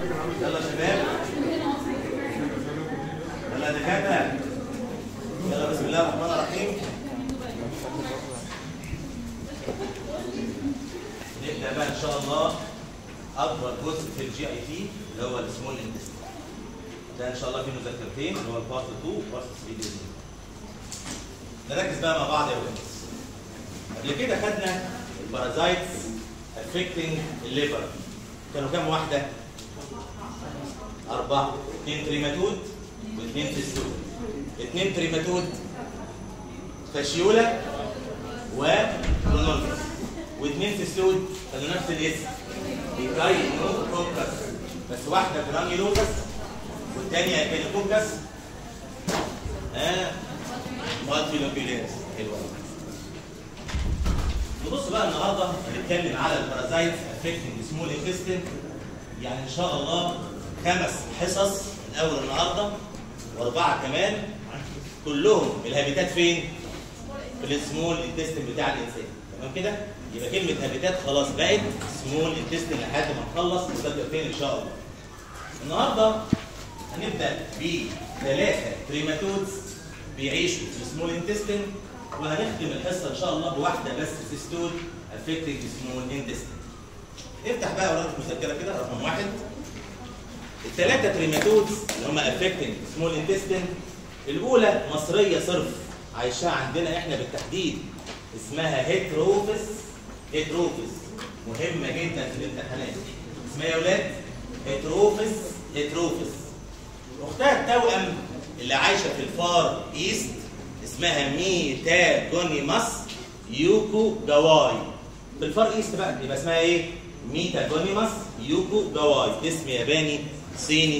يلا يا شباب يلا يا دكاتره يلا بسم الله الرحمن الرحيم نبدا بقى ان شاء الله اكبر جزء في الجي اي تي اللي هو السمول انتستين ده ان شاء الله في مذكرتين اللي هو البارت 2 وبارت 3 باذن الله نركز بقى مع بعض يا ولاد قبل كده خدنا البارازايتس افكتنج الليفر كانوا كام واحده؟ أربعة اثنين تريماتود واثنين تستود اثنين تريماتود فاشيولا وكلونولفس واثنين تستود كانوا نفس الاسم بيكاينوكوكس بس واحدة جرانيولوكس والثانية كينوكوكس اه مالتيلوبيوليرس حلوة نبص بقى النهارده هنتكلم على البارازايتس افكتنج سمول انتستين يعني ان شاء الله خمس حصص من اول النهارده واربعه كمان كلهم الهابيتات فين؟ في السمول انتستين بتاع الانسان تمام كده؟ يبقى كلمه هابيتات خلاص بقت سمول انتستين لحد ما نخلص وتبدا فين ان شاء الله. النهارده هنبدا بثلاثه تريماتودز بيعيشوا في السمول انتستين وهنختم الحصه ان شاء الله بواحده بس سيستول افكتنج سمول انتستين. افتح بقى ورقه المذكره كده رقم واحد الثلاثه تريماتودز اللي هم افكتنج سمول انتستين الاولى مصريه صرف عايشاها عندنا احنا بالتحديد اسمها هيتروفس هيتروفس مهمه جدا في الامتحانات اسمها يا اولاد هيتروفس هيتروفس اختها التوأم اللي عايشه في الفار ايست اسمها ميتاجونيماس يوكو جواي في الفار ايست بقى يبقى اسمها ايه؟ ميتاجونيماس يوكو جواي اسم ياباني صيني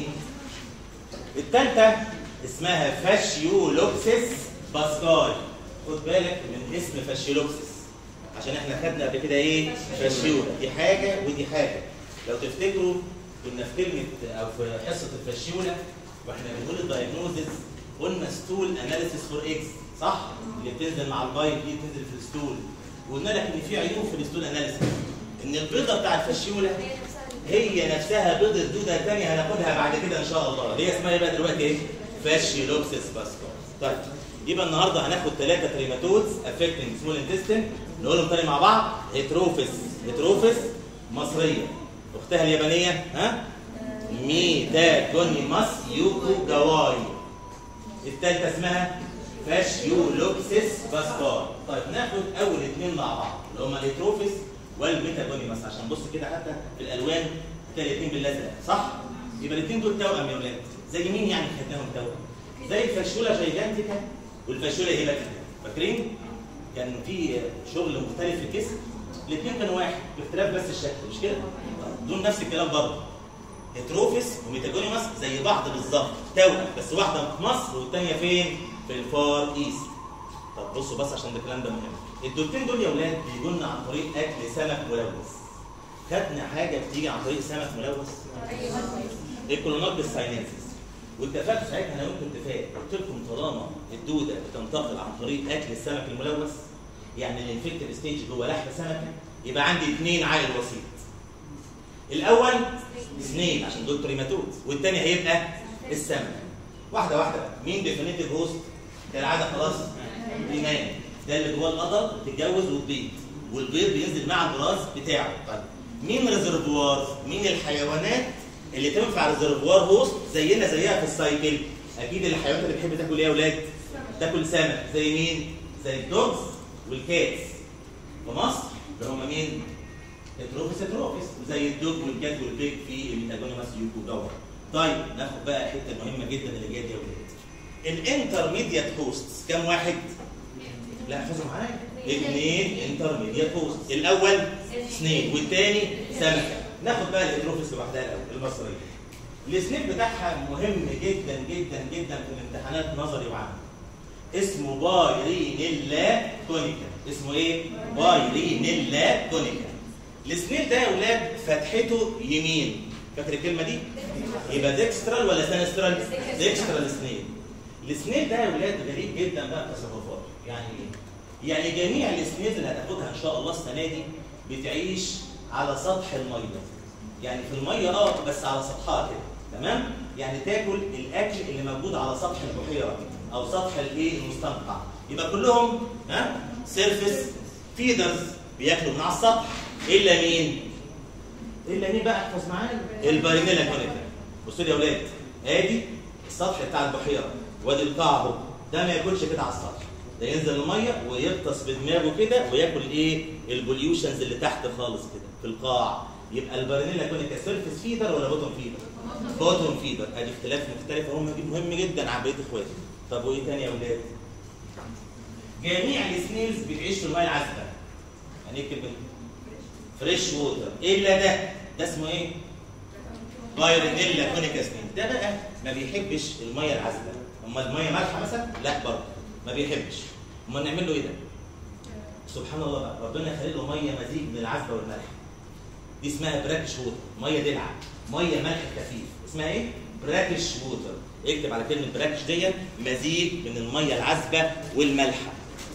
الثالثه اسمها فاشيولوكسيس باسكاي خد بالك من اسم فاشيولوكسيس عشان احنا خدنا قبل كده ايه؟ فاشيولا دي حاجه ودي حاجه لو تفتكروا كنا في كلمه او في حصه الفاشيولا واحنا بنقول الدايجنوزز قلنا ستول اناليسيس فور اكس صح؟ اللي بتنزل مع البايب دي بتنزل في الستول وقلنا لك ان في عيوب في الستول اناليسيس ان البيضه بتاع الفاشيولا هي نفسها بيضه دوده ثانيه هناخدها بعد كده ان شاء الله اللي هي اسمها ايه بقى دلوقتي ايه؟ فاشيولوبسيس باسكار طيب يبقى النهارده هناخد ثلاثه تريماتودز افكتنج سمول انتستين نقولهم تاني مع بعض هيتروفس هيتروفس مصريه اختها اليابانيه ها ميتاجونيماس يوكو جواي الثالثه اسمها فاشيولوبسيس باسكار طيب ناخد اول اثنين مع بعض اللي هم الهيتروفس والميتاجونيماس عشان بص كده حتى في الالوان هتلاقي الاثنين بالازرق صح؟ يبقى الاثنين دول توأم يا ولاد زي مين يعني خدناهم توأم؟ زي الفاشولا جيجانتيكا والفاشولا هيباتيكا فاكرين؟ كان في شغل مختلف في الجسم الاثنين كانوا واحد باختلاف بس الشكل مش كده؟ دول نفس الكلام برضه هيتروفس وميتاجونيماس زي بعض بالظبط توأم بس واحده في مصر والثانيه فين؟ في الفار ايست طب بصوا بس عشان ده الكلام ده مهم الدولتين دول يا ولاد بيجوا لنا عن طريق اكل سمك ملوث خدنا حاجه بتيجي عن طريق سمك ملوث الكولونات بالساينسز واتفقت ساعتها انا وانتم اتفاق قلت لكم طالما الدوده بتنتقل عن طريق اكل السمك الملوث يعني الانفكتيف ستيج جوه لحم سمكه يبقى عندي اثنين عائل وسيط الاول سنين عشان دول بريماتود والثاني هيبقى السمك واحده واحده بقى مين ديفينيتيف هوست كالعاده خلاص ايمان ده اللي جوه القدر تتجوز وتبيض والبيض بينزل مع البراز بتاعه طيب مين ريزرفوار مين الحيوانات اللي تنفع ريزرفوار هوست زينا زيها في السايكل اكيد الحيوانات اللي بتحب تاكل ايه يا اولاد تاكل سمك زي مين زي الدوجز والكاتس في مصر اللي هم مين اتروفيس اتروفيس زي الدوج والكات والبيج في الميتاجونيماس يوكو جوه طيب ناخد بقى الحته المهمه جدا اللي جايه دي يا اولاد الانترميديات هوست كام واحد لا احفظوا معايا اثنين انترميديات هوست الاول اثنين والثاني سمكه ناخد بقى الهيدروفيس لوحدها الاول المصريه السنيب بتاعها مهم جدا جدا جدا في الامتحانات نظري وعملي اسمه بايرينيلا كونيكا اسمه ايه بايرينيلا كونيكا السنيب ده يا اولاد فتحته يمين فاكر الكلمه دي يبقى ديكسترال ولا سانسترال ديكسترال سنيب السنيب ده يا ولاد غريب جدا بقى تصرفاته يعني ايه؟ يعني جميع السنيب اللي هتاخدها ان شاء الله السنه دي بتعيش على سطح الميه يعني في الميه اه بس على سطحها كده تمام يعني تاكل الاكل اللي موجود على سطح البحيره او سطح الايه المستنقع يبقى كلهم ها سيرفيس فيدرز بياكلوا من على السطح الا مين الا مين بقى احفظ معايا البارينيلا كونيكا بصوا لي يا اولاد ادي السطح بتاع البحيره وادي القاع اهو ده ما ياكلش كده على السطح ده ينزل الميه ويغطس بدماغه كده وياكل ايه البوليوشنز اللي تحت خالص كده في القاع يبقى البارينيلا كونيكا سيرفيس فيدر ولا بوتوم فيدر بوتوم فيدر ادي اختلاف مختلف هم مهم جدا عن بقيه اخواتي طب وايه تاني يا اولاد جميع السنيلز بتعيش في الميه العذبه يعني ايه كلمه فريش ووتر الا ده ده اسمه ايه بايرينيلا كونيكا سنيل ده بقى ما بيحبش الميه العذبه امال الميه مالحه مثلا لا برضه ما بيحبش امال نعمل له ايه ده سبحان الله بقى ربنا خلق له ميه مزيج من العذبه والملح دي اسمها براكش ووتر ميه دلعه ميه ملح خفيف اسمها ايه براكش ووتر اكتب على كلمه براكش دي مزيج من الميه العذبه والمالحه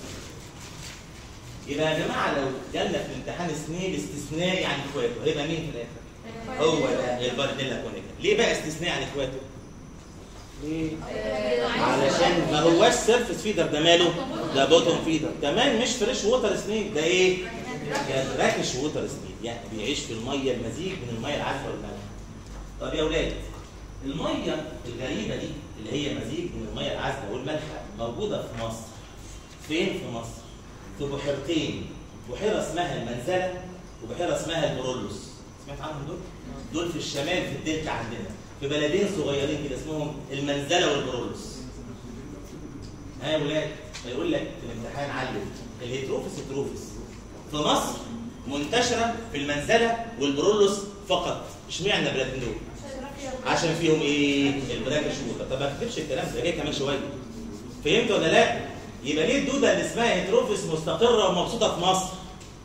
يبقى يا جماعه لو جالنا في الامتحان سنيل استثنائي عن اخواته هيبقى مين في الاخر؟ هو ده البارديلا كونيكا ليه بقى استثنائي عن اخواته؟ ليه؟ علشان ما هواش سيرفس فيدر ده ماله؟ ده بوتوم فيدر كمان مش فريش ووتر سنيل ده ايه؟ ده براكش ووتر سنيل يعني بيعيش في الميه المزيج من الميه العذبه والملح طب يا اولاد الميه الغريبه دي اللي هي مزيج من الميه العذبه والمالحه موجوده في مصر فين في مصر؟ في بحيرتين بحيره اسمها المنزله وبحيره اسمها البرولوس سمعت عنهم دول؟ دول في الشمال في الدلتا عندنا في بلدين صغيرين كده اسمهم المنزله والبرولوس ها يا ولاد هيقول لك في الامتحان علم الهيتروفيس هيتروفيس في مصر منتشره في المنزله والبرولوس فقط اشمعنى البلدين دول؟ عشان فيهم ايه؟ البراكش ووتر طب ما تكتبش الكلام ده جاي كمان شويه فهمت ولا لا؟ يبقى ليه الدوده اللي اسمها هيتروفيس مستقره ومبسوطه في مصر؟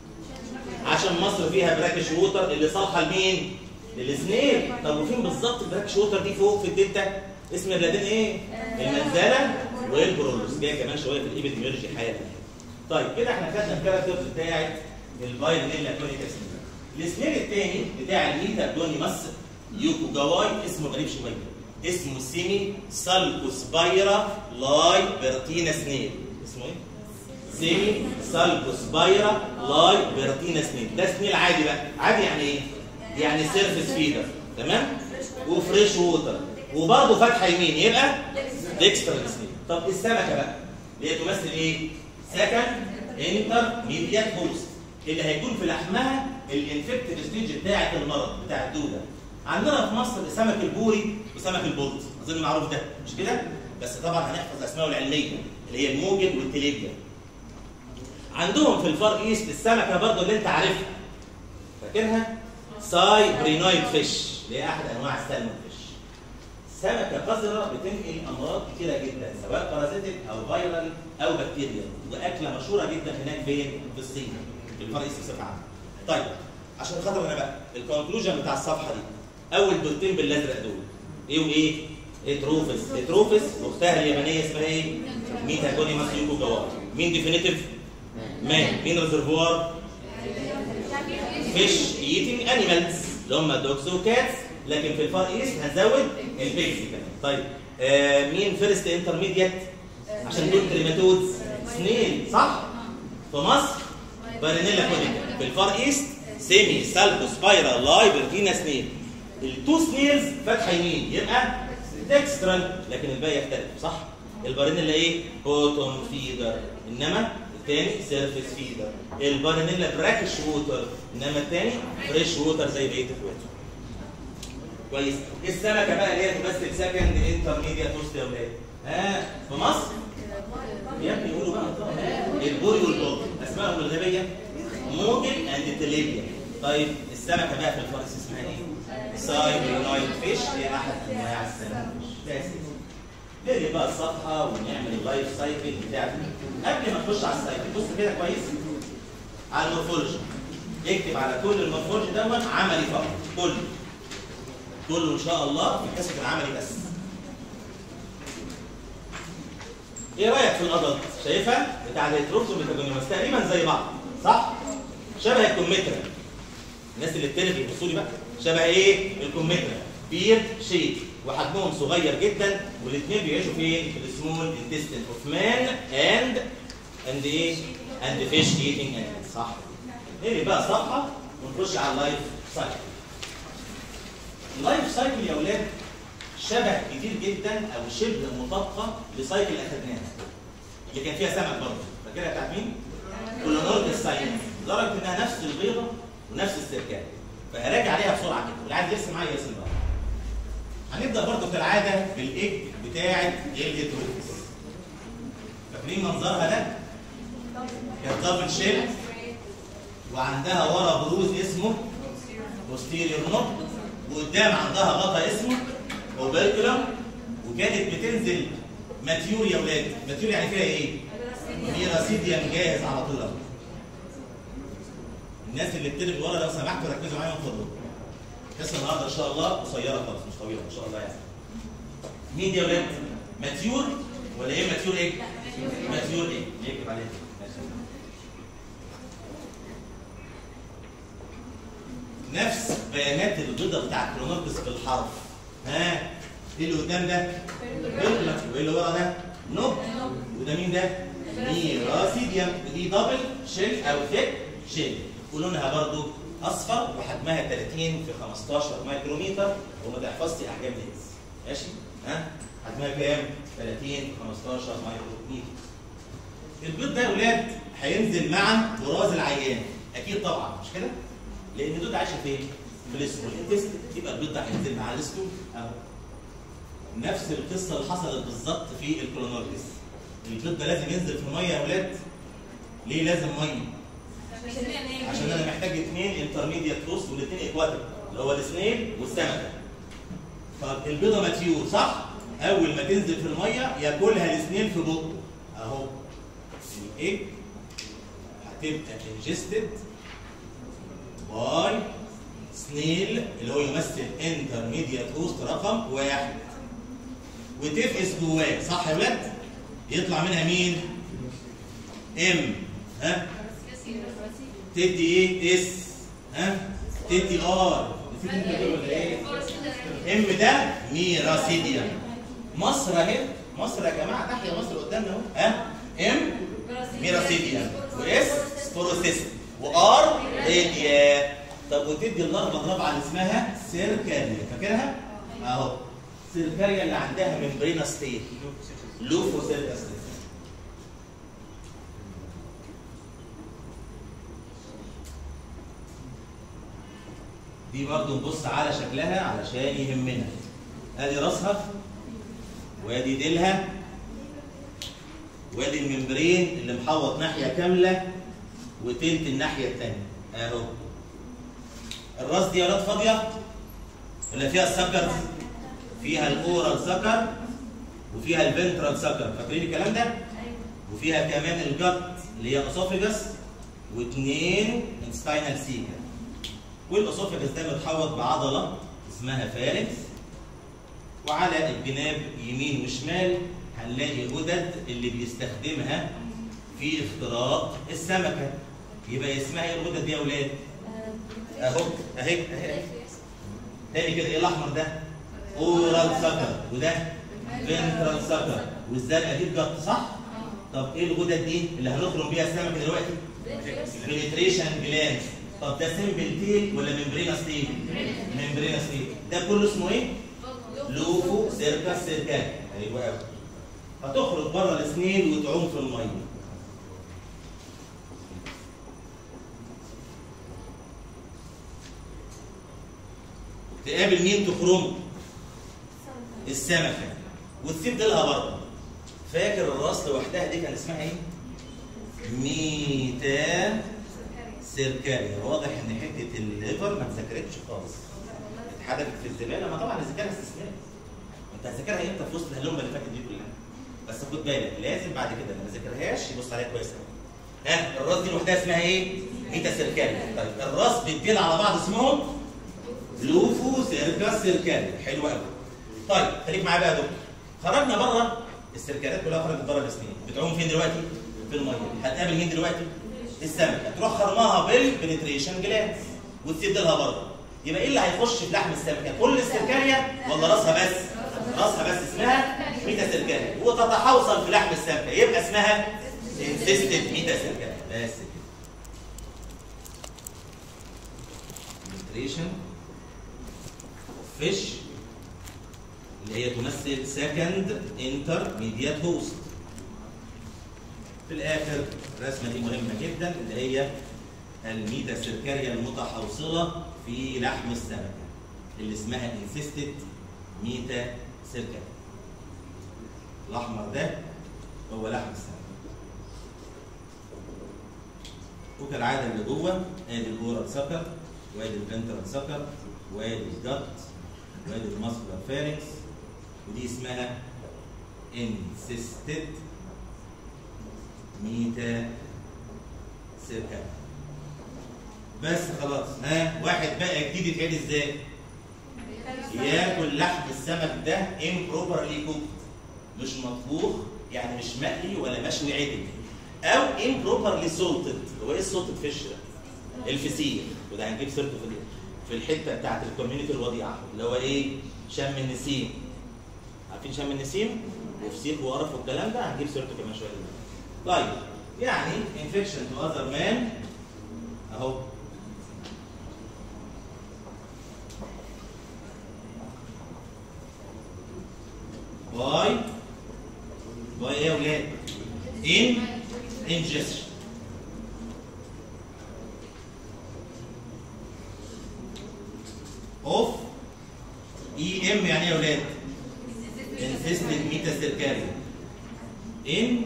عشان مصر فيها براكش ووتر اللي صالحه لمين؟ للسنيل طب وفين بالظبط البراكش ووتر دي فوق في الدلتا؟ اسم البلدين ايه؟ المنزله والبرولوس جاي كمان شويه في الابيديميولوجي حالا طيب كده احنا خدنا الكاركترز بتاعت الفايرنيلا كونيكا سنيل السنيل الثاني بتاع الميتا دونيماس يوكو جواي اسمه غريب شويه اسمه سيمي سالكوسبايرا لاي بيرتينا سنيل اسمه ايه؟ سيمي سالكوسبايرا لاي بيرتينا سنيل ده سنيل عادي بقى عادي يعني ايه؟ يعني سيرفيس فيدر تمام؟ وفريش ووتر وبرضه فتحه يمين يبقى ديكسترا سنيل طب السمكه بقى اللي هي تمثل ايه؟ سكند انتر ميديات هوست اللي هيكون في لحمها الانفكتيف ستيج بتاعه المرض بتاع الدوده عندنا في مصر سمك البوري وسمك البلط اظن معروف ده مش كده بس طبعا هنحفظ اسمائه العلميه اللي هي الموجل والتليبيا عندهم في الفار ايست السمكه برضه اللي انت عارفها فاكرها ساي برينويد فيش اللي هي احد انواع السالمون فيش سمكه قذره بتنقل امراض كتيره جدا سواء بارازيتيك او فيرال او بكتيريا واكله مشهوره جدا هناك فين في الصين في الفار ايست بصفه عامه طيب عشان خاطر انا بقى الكونكلوجن بتاع الصفحه دي اول دولتين بالازرق دول ايه وايه؟ اتروفس اتروفس واختها اليابانيه اسمها ايه؟ ميتاجونيماس يوكو جوار مين ديفينيتيف؟ مان مين ريزرفوار؟ فيش ايتنج انيمالز اللي هم دوجز وكاتس لكن في الفار ايست هنزود البيجز كمان طيب آه مين فيرست انترميديت؟ عشان دول تريماتودز سنيل صح؟ في مصر بارينيلا كونيكا في الفار ايست سيمي سالكو سبايرا لاي بيرتينا سنيل التو سنيلز فتحه يمين يبقى ديكسترال لكن الباقي يختلف صح؟ البارينيلا ايه؟ بوتوم فيدر انما الثاني سيرفيس فيدر البارينيلا براكش ووتر انما الثاني فريش ووتر زي بقيه اخواته كويس السمكه بقى اللي هي تمثل سكند انترميديت وسط يا ولاد ها في مصر يا ابني يقولوا بقى البوري والبوط اسمائهم الغبيه موجل اند تليبيا طيب السمكه بقى في الفارس اسمها ايه؟ سايبرينويد فيش هي احد انواع السلمون بس نقلب بقى الصفحه ونعمل اللايف سايكل بتاعتنا قبل ما نخش على السايكل بص كده كويس على المورفولوجي اكتب على كل المورفولوجي دوت عملي فقط كله كله ان شاء الله في الحصه العملي بس ايه رايك في الادلت شايفها بتاع الهيتروكس والميتاجونيماس تقريبا زي بعض صح شبه الكمثرى الناس اللي بتلغي بصوا لي بقى شبه ايه الكمثرى بير شيب وحجمهم صغير جدا والاثنين بيعيشوا فين في السمول انتستين اوف مان اند اند ايه اند فيش ايتنج صح نقلب بقى صفحه ونخش على اللايف سايكل اللايف سايكل يا اولاد شبه كتير جدا او شبه مطابقه لسايكل اخدناها اللي كان فيها سمك برضه فاكرها بتاعت مين؟ كولونورد الساينس لدرجه انها نفس البيضه ونفس السركان فهراجع عليها بسرعه كده واللي عايز يرسم معايا يرسم بقى هنبدا برضه كالعاده بالايج بتاعه الاتروفيس فاكرين منظرها ده؟ كانت دبل شيل وعندها ورا بروز اسمه posterior نوب وقدام عندها غطا اسمه اوبركولم وكانت بتنزل ماتيور يا ولاد ماتيور يعني فيها ايه؟ ميراسيديوم جاهز على طول أهو. الناس اللي بتدرس ورا لو سمحتوا ركزوا معايا من فضلكم حصه النهارده ان شاء الله قصيره خالص مش طويله ان شاء الله يعني مين دي يا ولاد؟ ماتيور ولا ايه ماتيور ايه؟ ماتيور ايه؟ يكتب عليها كده. ماشي. نفس بيانات البيضه بتاع الكرونوبس بالحرف ها ايه اللي قدام ده؟ بيضه وايه اللي ورا ده؟ نوب وده مين ده؟ ميراسيديوم ودي دبل شيل او ثيك شيل ولونها برضو اصفر وحجمها 30 في 15 مايكرومتر وما تحفظش احجام الهيز ماشي؟ ها؟ حجمها كام؟ 30 في 15 مايكرومتر البيض ده يا اولاد هينزل مع براز العيان اكيد طبعا مش كده؟ لان الدود عايشه فين؟ في الاسكول التست يبقى البيض ده هينزل مع الاسكول اهو نفس القصه اللي حصلت بالظبط في الكولونورجس البيض ده لازم ينزل في الميه يا اولاد ليه لازم ميه؟ عشان انا محتاج اثنين انترميديت روس والاثنين ايكواتيك اللي هو السنيل والسمكه طب البيضه ماتيور صح؟ اول ما تنزل في الميه ياكلها السنيل في بقه اهو الايه؟ هتبقى انجستد باي سنيل اللي هو يمثل انترميديت هوست رقم واحد وتفقس جواه صح يا ولاد؟ يطلع منها مين؟ ام ها؟ تدي ايه؟ اس ها؟ تدي ار نسيت انت تقول ولا ايه؟ ام ده ميراسيديا مصر اهي مصر يا جماعه تحيا مصر قدامنا اهو ها؟ ام ميراسيديا واس سبوروسيست وار راديا طب وتدي الضربه الرابعه اللي اسمها سيركاريا فاكرها؟ اهو سيركاريا اللي عندها ممبرينا ستيت لوفو سيركا ستيت دي برضو نبص على شكلها علشان يهمنا ادي راسها وادي ديلها وادي الممبرين اللي محوط ناحيه كامله وتلت الناحيه الثانيه اهو الراس دي يا ولاد فاضيه ولا فيها السكر فيها الاورال سكر وفيها الفنترال سكر فاكرين الكلام ده وفيها كمان الجت اللي هي اسوفيجس واثنين انستاينال سيكا والاسوفيجس ده متحوط بعضله اسمها فارنكس وعلى الجناب يمين وشمال هنلاقي غدد اللي بيستخدمها في اختراق السمكه يبقى اسمها ايه الغدد دي يا اولاد؟ اهو اهي اهي تاني كده ايه الاحمر ده؟ اورال سكر وده فنترال سكر والزرقاء دي بجد صح؟ طب ايه الغدد دي اللي هنخرم بيها السمكه دلوقتي؟ بنتريشن جلانس طب ده سمبل تيل ولا ممبرينا ستيل؟ ممبرينا ستيل ده كله اسمه ايه؟ لوفو سيركا سيركان ايوه قوي هتخرج بره السنين وتعوم في الميه تقابل مين تخرمه؟ السمكه وتسيب ديلها بره فاكر الراس لوحدها دي كان اسمها ايه؟ ميتا سيركاريا واضح ان حته الليفر ما اتذكرتش خالص اتحدفت في الزباله ما طبعا الذاكره استثناء انت هتذاكرها امتى في وسط الهلومه اللي فاتت دي كلها بس خد بالك لازم بعد كده لما ذاكرهاش يبص عليها كويس قوي ها الراس دي لوحدها اسمها ايه؟ ميتا سيركاريا طيب الراس بالديل على بعض اسمهم لوفو سيركا سيركاريا حلو قوي طيب خليك معايا بقى يا دكتور خرجنا بره السيركاريات كلها خرجت بره السنين بتعوم فين دلوقتي؟ في الميه هتقابل مين دلوقتي؟ السمكه تروح خرمها بالبنتريشن جلاس وتسيب ديلها بره يبقى ايه اللي هيخش في لحم السمكه كل السركاريا ولا راسها بس راسها بس اسمها ميتا سركاريا وتتحوصل في لحم السمكه يبقى اسمها انسيستد ميتا سركاريا بس كده nutrition fish اللي هي تمثل سكند انترميديات هوست في الاخر الرسمه دي مهمه جدا اللي هي الميتا سيركاريا المتحوصله في لحم السمكه اللي اسمها انسيستد ميتا سيركاريا الاحمر ده هو لحم السمكه وكالعاده اللي جوه ادي الاورال سكر وادي الفنترال سكر وادي الجت وادي الماسكولار فارنكس ودي اسمها انسيستد ميتا سيركا بس خلاص ها واحد بقى جديد يتعد ازاي؟ ياكل لحم السمك ده امبروبرلي كوكت مش مطبوخ يعني مش مقلي ولا مشوي عدل او امبروبرلي سولتد هو ايه السولتد فيش ده؟ الفسيخ وده هنجيب سيرته في في الحته بتاعت الكوميونتي الوضيعه اللي هو ايه؟ شم النسيم عارفين شم النسيم؟ وفسيخ وقرف والكلام ده هنجيب سيرته كمان شويه طيب يعني انفكشن تو اذر مان اهو باي باي ايه يا ولاد؟ ان انجستشن اوف اي ام يعني ايه يا ولاد؟ انسيستد ميتا سيركاريا ان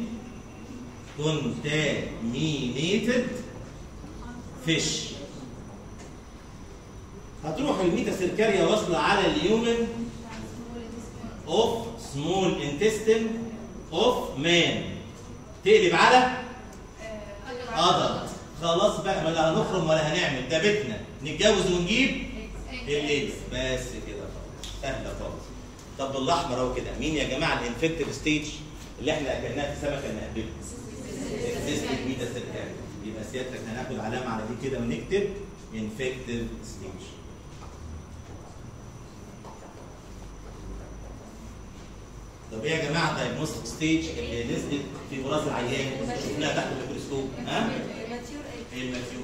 contaminated fish هتروح الميتا سيركاريا واصله على اليومن اوف سمول انتستين اوف مان تقلب على ادلت خلاص بقى ما لا هنخرم ولا هنعمل ده بيتنا نتجوز ونجيب الليلز بس كده خلاص سهله خالص طب بالاحمر اهو كده مين يا جماعه الانفكتيف ستيج اللي احنا اكلناها في سمكه المقبله انفكتيف ميتا سيركاريا يبقى سيادتك هناخد علامه على دي كده ونكتب انفكتيف ستيج طب ايه يا جماعه دايجنوستيك ستيج اللي نزلت في براس العيان شفناها تحت الميكروسكوب ها؟ الماتيور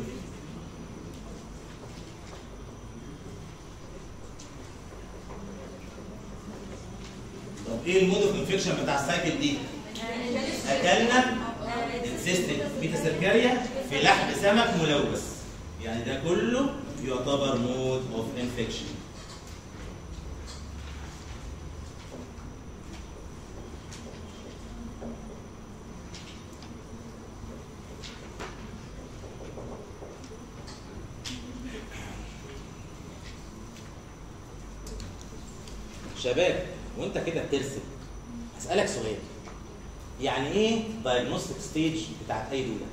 طب ايه المود اوف انفكشن بتاع السايكل دي؟ اكلنا انسيستد ميتا سيركاريا في لحم سمك ملوث يعني ده كله يعتبر مود اوف انفكشن شباب وانت كده بترسم هسألك سؤال يعني ايه دايجنوستيك ستيج بتاعت اي دوله؟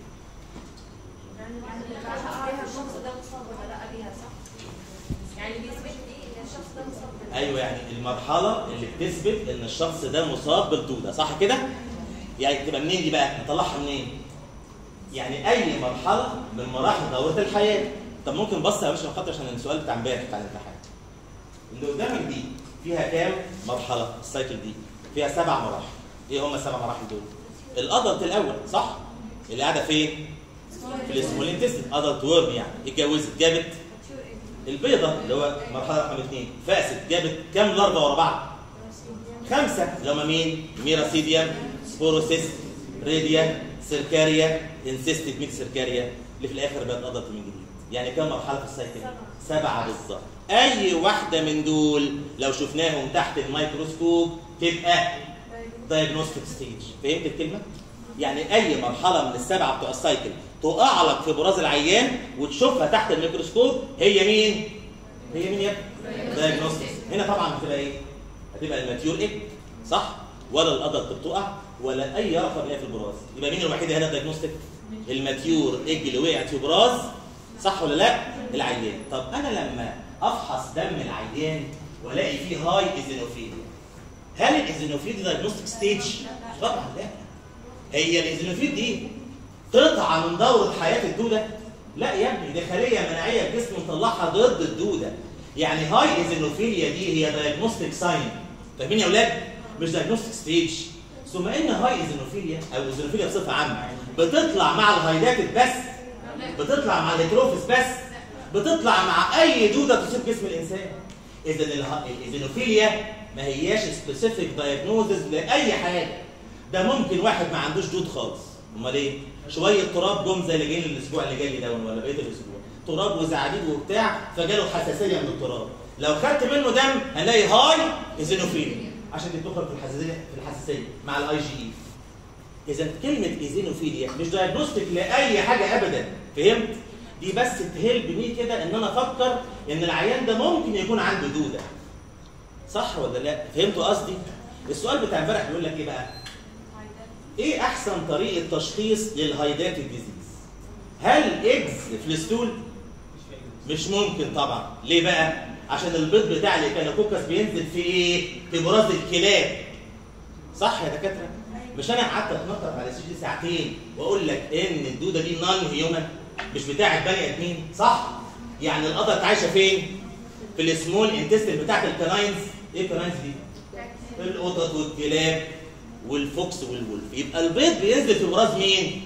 الشخص ده مصاب ولا لا بيها صح؟ يعني بيثبت ايه ان الشخص ده مصاب بالدودة. ايوه يعني المرحله اللي بتثبت ان الشخص ده مصاب بالدوده صح كده؟ يعني تبقى منين دي بقى؟ نطلعها منين؟ يعني اي مرحله من مراحل دوره الحياه طب ممكن بص يا باشا خاطر عشان السؤال بتاع امبارح بتاع الامتحان اللي قدامك دي فيها كام مرحله السايكل دي؟ فيها سبع مراحل ايه هم السبع مراحل دول؟ الادلت الاول صح؟ اللي قاعده فين؟ في السمول انتستين ادلت ورم يعني اتجوزت جابت البيضه اللي هو مرحله رقم اثنين فاسد جابت كام لارفا ورا بعض؟ خمسه اللي هم مين؟ ميراسيديوم سبوروسيست ريديا سيركاريا انسيستد ميت سيركاريا اللي في الاخر بقت ادلت من جديد يعني كام مرحله في السايكل؟ سبعه بالظبط اي واحده من دول لو شفناهم تحت الميكروسكوب تبقى دايجنوستيك ستيج فهمت الكلمه؟ يعني اي مرحله من السبعه بتوع السايكل تقع لك في براز العيان وتشوفها تحت الميكروسكوب هي مين؟ هي مين يا ابني؟ دايجنوستيك هنا طبعا هتبقى ايه؟ هتبقى الماتيور ايج صح؟ ولا الادلت بتقع ولا اي رقم بنلاقيها في البراز يبقى مين الوحيده هنا دايجنوستيك؟ الماتيور ايج اللي وقعت في براز صح ولا لا؟ العيان طب انا لما افحص دم العيان والاقي فيه هاي ايزينوفيليا هل الايزينوفيل دي دايجنوستيك ستيج؟ طبعا لا هي الايزينوفيل دي قطعه من دوره حياه الدوده؟ لا يا ابني دي خليه مناعيه الجسم مطلعها ضد الدوده يعني هاي ايزينوفيليا دي هي دايجنوستيك ساين فاهمين يا اولاد مش دايجنوستيك ستيج ثم ان هاي ايزينوفيليا او ايزينوفيليا بصفه عامه بتطلع مع الهايداتد بس بتطلع مع الهيتروفيس بس بتطلع مع اي دوده تصيب جسم الانسان اذا اله- الايزينوفيليا ما هياش سبيسيفيك دايجنوزز لاي حاجه ده ممكن واحد ما عندوش دود خالص امال ايه شويه تراب جم زي اللي جايين الاسبوع اللي جاي ده ولا بقيه الاسبوع تراب وزعابيب وبتاع فجاله حساسيه من التراب لو خدت منه دم هنلاقي هاي ايزينوفيليا عشان دي بتخرج في الحساسيه في الحساسيه مع الاي جي اي اذا كلمه ايزينوفيليا مش دايجنوستيك لاي حاجه ابدا فهمت دي بس تهلب مي كده ان انا افكر ان العيان ده ممكن يكون عنده دوده صح ولا لا فهمتوا قصدي السؤال بتاع امبارح بيقول لك ايه بقى ايه احسن طريقه تشخيص للهايداتد ديزيز هل اكز في الستول مش ممكن طبعا ليه بقى عشان البيض بتاع الكانوكوكس بينزل في ايه في براز الكلاب صح يا دكاتره مش انا قعدت اتنطط على السي دي ساعتين واقول لك ان الدوده دي نون هيومن مش بتاعه بني ادمين صح يعني القطط عايشه فين في السمول انتستين بتاعت الكناينز ايه الكناينز دي القطط والكلاب والفوكس والولف يبقى البيض بينزل في براز مين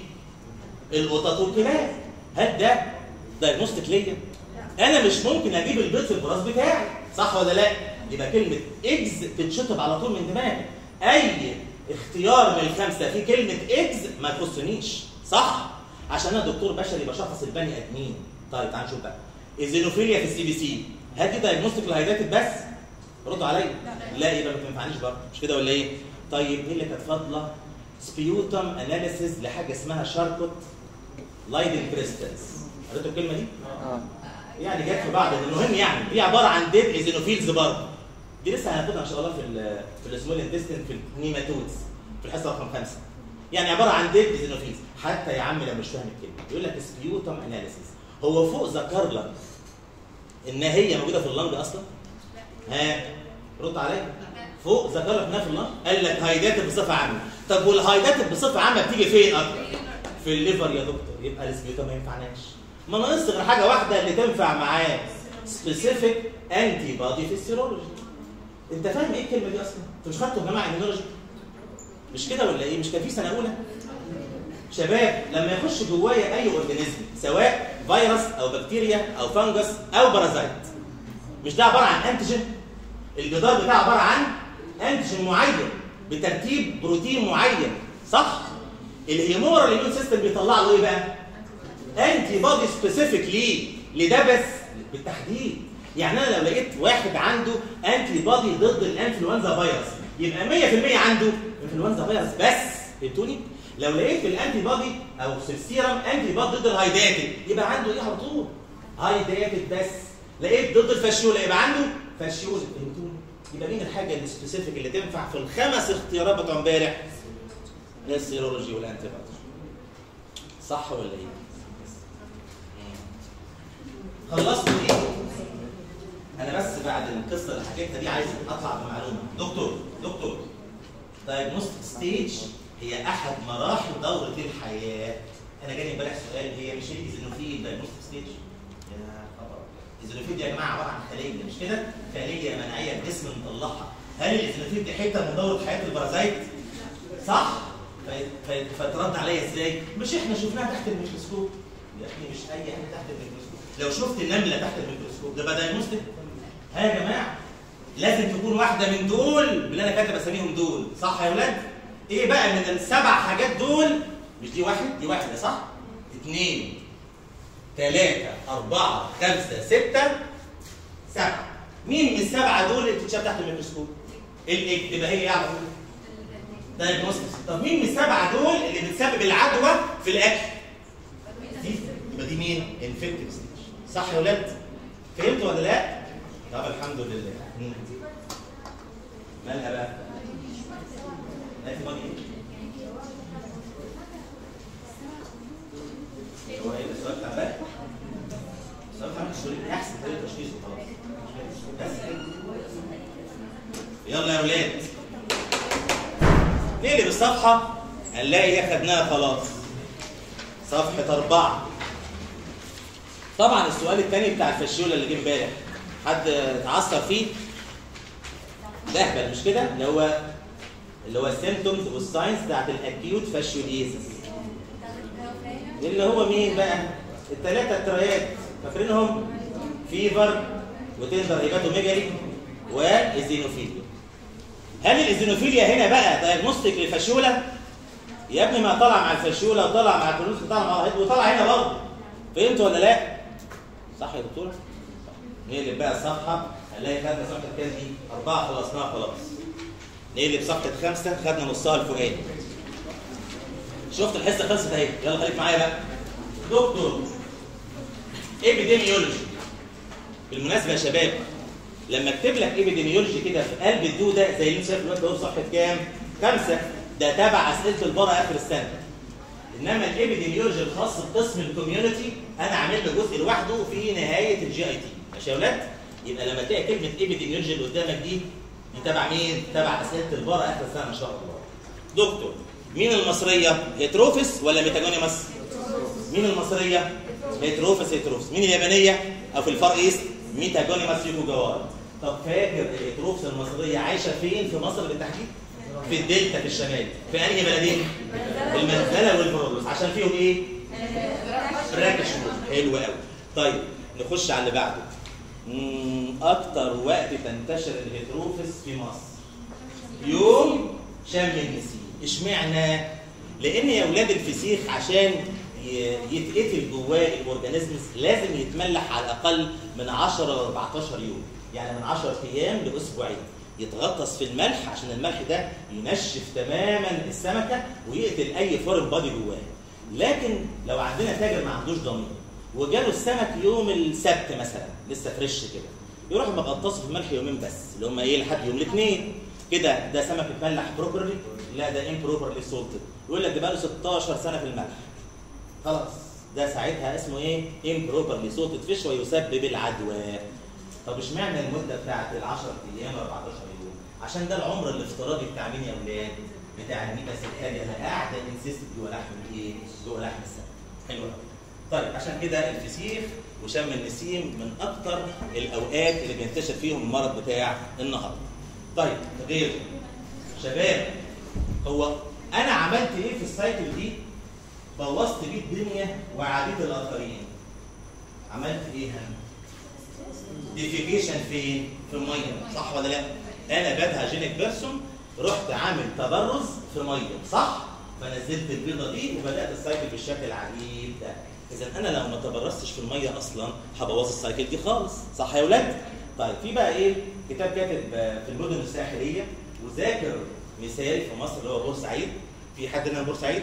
القطط والكلاب هل ده دايجنوستيك ليا انا مش ممكن اجيب البيض في البراز بتاعي صح ولا لا يبقى كلمه اكز تتشطب على طول من دماغي اي اختيار من الخمسه في كلمه اكز ما تخصنيش صح عشان انا دكتور بشري بشخص البني ادمين طيب تعال نشوف بقى ايزينوفيليا في السي بي سي هل دي دايجنوستيك للهيداتد بس ردوا عليا لا يبقى ما تنفعنيش برضه مش كده ولا ايه طيب ايه اللي كانت فاضله سبيوتم اناليسيز لحاجه اسمها شاركوت لايدن كريستالز قريتوا الكلمه دي اه يعني جت في بعض المهم يعني دي عباره عن ديد ايزينوفيلز برضه دي لسه هناخدها ان شاء الله في ال في السمول انتستين في النيماتودز في الحصه رقم خمسه يعني عباره عن ديد ايزينوفيلز حتى يا عم لو مش فاهم الكلمه يقول لك سبيوتم اناليسيس هو فوق ذكر لك ان هي موجوده في اللنج اصلا ها رد عليا فوق ذكر لك انها في اللنج قال لك هايدات بصفه عامه طب والهايدات بصفه عامه بتيجي فين اكتر في الليفر يا دكتور يبقى السبيوتم ما ينفعناش ما ناقص غير حاجه واحده اللي تنفع معاه سبيسيفيك انتي بادي في السيرولوجي انت فاهم ايه الكلمه دي اصلا انتوا مش خدتوا يا جماعه ايميونولوجي مش كده ولا ايه مش كان في سنه اولى شباب لما يخش جوايا اي اورجانيزم سواء فيروس او بكتيريا او فنجس او بارازايت مش ده عباره عن انتيجين الجدار بتاعه عباره عن انتيجين معين بترتيب بروتين معين صح الهيمورال ايميون سيستم بيطلع له ايه بقى انتي بادي سبيسيفيك ليه لده بس بالتحديد يعني انا لو لقيت واحد عنده انتي بادي ضد الانفلونزا فيروس يبقى 100% عنده انفلونزا فيروس بس فهمتوني لو لقيت في الانتي بادي او في السيرم انتي بادي ضد الهايداتد يبقى عنده ايه على طول هايداتد بس لقيت ضد الفاشيولا يبقى عنده فاشيولا فهمتوني يبقى مين الحاجه السبيسيفيك اللي تنفع في الخمس اختيارات بتوع امبارح السيرولوجي والانتي بادي صح ولا ايه خلصت ايه انا بس بعد القصه اللي حكيتها دي عايز اطلع بمعلومه دكتور دكتور دايجنوستيك ستيج هي احد مراحل دوره الحياه انا جاني امبارح سؤال هي مش هي ايزينوفيل دايجنوستيك ستيج يا خبر ايزينوفيل دي يا جماعه عباره عن خليه مش كده خليه مناعيه الجسم مطلعها هل الايزينوفيل دي حته من دوره حياه البرازيت صح ف- ف- فترد عليا ازاي مش احنا شفناها تحت الميكروسكوب يا اخي مش اي حاجه تحت الميكروسكوب لو شفت النمله تحت الميكروسكوب ده بقى دايجنوستيك ها يا جماعه لازم تكون واحده من دول اللي انا كاتب اساميهم دول صح يا ولاد ايه بقى من السبع حاجات دول مش دي واحد دي واحده صح اثنين ثلاثة أربعة خمسة ستة سبعة مين من السبعة دول اللي بتتشاف تحت الميكروسكوب؟ الايه تبقى هي ايه على طول؟ دايجنوستكس طب مين من السبعة دول اللي بتسبب العدوى في الأكل؟ دي يبقى دي مين؟ انفكتيف ستيج صح يا ولاد؟ فهمتوا ولا لا؟ طب الحمد لله مم. مالها بقى؟ انتي بادي ايه؟ هو ايه السؤال بتاع امبارح؟ السؤال بتاع الشريط ايه احسن طريقه تشخيص وخلاص بس كده. يلا يا ولاد نقلب الصفحه هنلاقي هي خدناها خلاص صفحه اربعه طبعا السؤال الثاني بتاع الفشيوله اللي جه امبارح حد اتعثر فيه ده اهبل مش كده اللي هو اللي هو السيمتومز والساينز بتاعت الاكيوت فاشيوليزس اللي هو مين بقى الثلاثه التريات فاكرينهم فيفر وتندر هيباتوميجالي وايزينوفيليا هل الايزينوفيليا هنا بقى دايجنوستيك للفاشيولا يا ابني ما طلع مع الفاشيولا وطلع مع الكلوس وطلع مع الهيد وطلع هنا برضه فهمت ولا لا صح يا دكتوره نقلب بقى الصفحه هنلاقي خدنا صفحه كام دي اربعه خلصناها خلاص نقلب صفحه خمسه خدنا نصها الفوقاني شفت الحصه خلصت اهي يلا خليك معايا بقى دكتور ابيديميولوجي بالمناسبه يا شباب لما اكتب لك ابيديميولوجي كده في قلب الدوده زي اللي انت شايف دلوقتي اهو صفحه كام؟ خمسه ده تبع اسئله البره اخر السنه انما الابيديميولوجي الخاص بقسم الكوميونتي انا عامل له جزء لوحده في نهايه الجي اي تي ماشي يا اولاد؟ يبقى لما تلاقي كلمه ابيديميولوجي اللي قدامك دي دي تبع مين؟ تبع اسئله البره اخر السنه ان شاء الله. دكتور مين المصريه؟ هيتروفيس ولا ميتاجونيماس؟ مين المصريه؟ هيتروفيس هيتروفيس، مين اليابانيه؟ او في الفار ايست؟ ميتاجونيماس يوكوجاوا. طب فاكر الهيتروفيس المصريه عايشه فين في مصر بالتحديد؟ في الدلتا في الشمال، في انهي بلدين؟ المنزله والبرولوس، عشان فيهم ايه؟ براكشون حلو قوي. طيب نخش على اللي بعده. مم، اكتر وقت تنتشر الهيتروفيس في مصر يوم شم النسيم اشمعنى لان يا اولاد الفسيخ عشان ي- يتقتل جواه الاورجانيزمز لازم يتملح على الاقل من 10 ل 14 يوم يعني من 10 ايام لاسبوعين يتغطس في الملح عشان الملح ده ينشف تماما السمكه ويقتل اي فورن بادي جواه لكن لو عندنا تاجر ما عندوش ضمير وجاله السمك يوم السبت مثلا لسه فريش كده يروح مغطسه في الملح يومين بس اللي هم ايه لحد يوم الاثنين كده ده سمك اتملح بروبرلي لا ده امبروبرلي سولتد يقول لك ده بقى له 16 سنه في الملح خلاص ده ساعتها اسمه ايه امبروبرلي سولتد فيش ويسبب العدوى طب اشمعنى المده بتاعت ال 10 ايام و 14 يوم عشان ده العمر الافتراضي بتاع مين يا اولاد بتاع الميتا سيركاليا اللي قاعده انسيست جوه لحم الايه جوه لحم السمك حلو قوي طيب عشان كده الفسيخ وشم النسيم من اكتر الاوقات اللي بينتشر فيهم المرض بتاع النهارده. طيب غير شباب هو انا عملت ايه في السايكل دي؟ بوظت بيه الدنيا وعاديت الاخرين. عملت ايه هنا؟ ديفيكيشن فين؟ في الميه صح ولا لا؟ انا بدها جينيك بيرسون رحت عامل تبرز في ميه صح؟ فنزلت البيضه دي وبدات السايكل بالشكل العجيب ده. اذا انا لو ما تبرزتش في الميه اصلا هبوظ السايكل دي خالص صح يا ولاد؟ طيب في بقى ايه؟ كتاب كاتب آه، في المدن الساحليه وذاكر مثال في مصر اللي هو بورسعيد في حد هنا من بورسعيد؟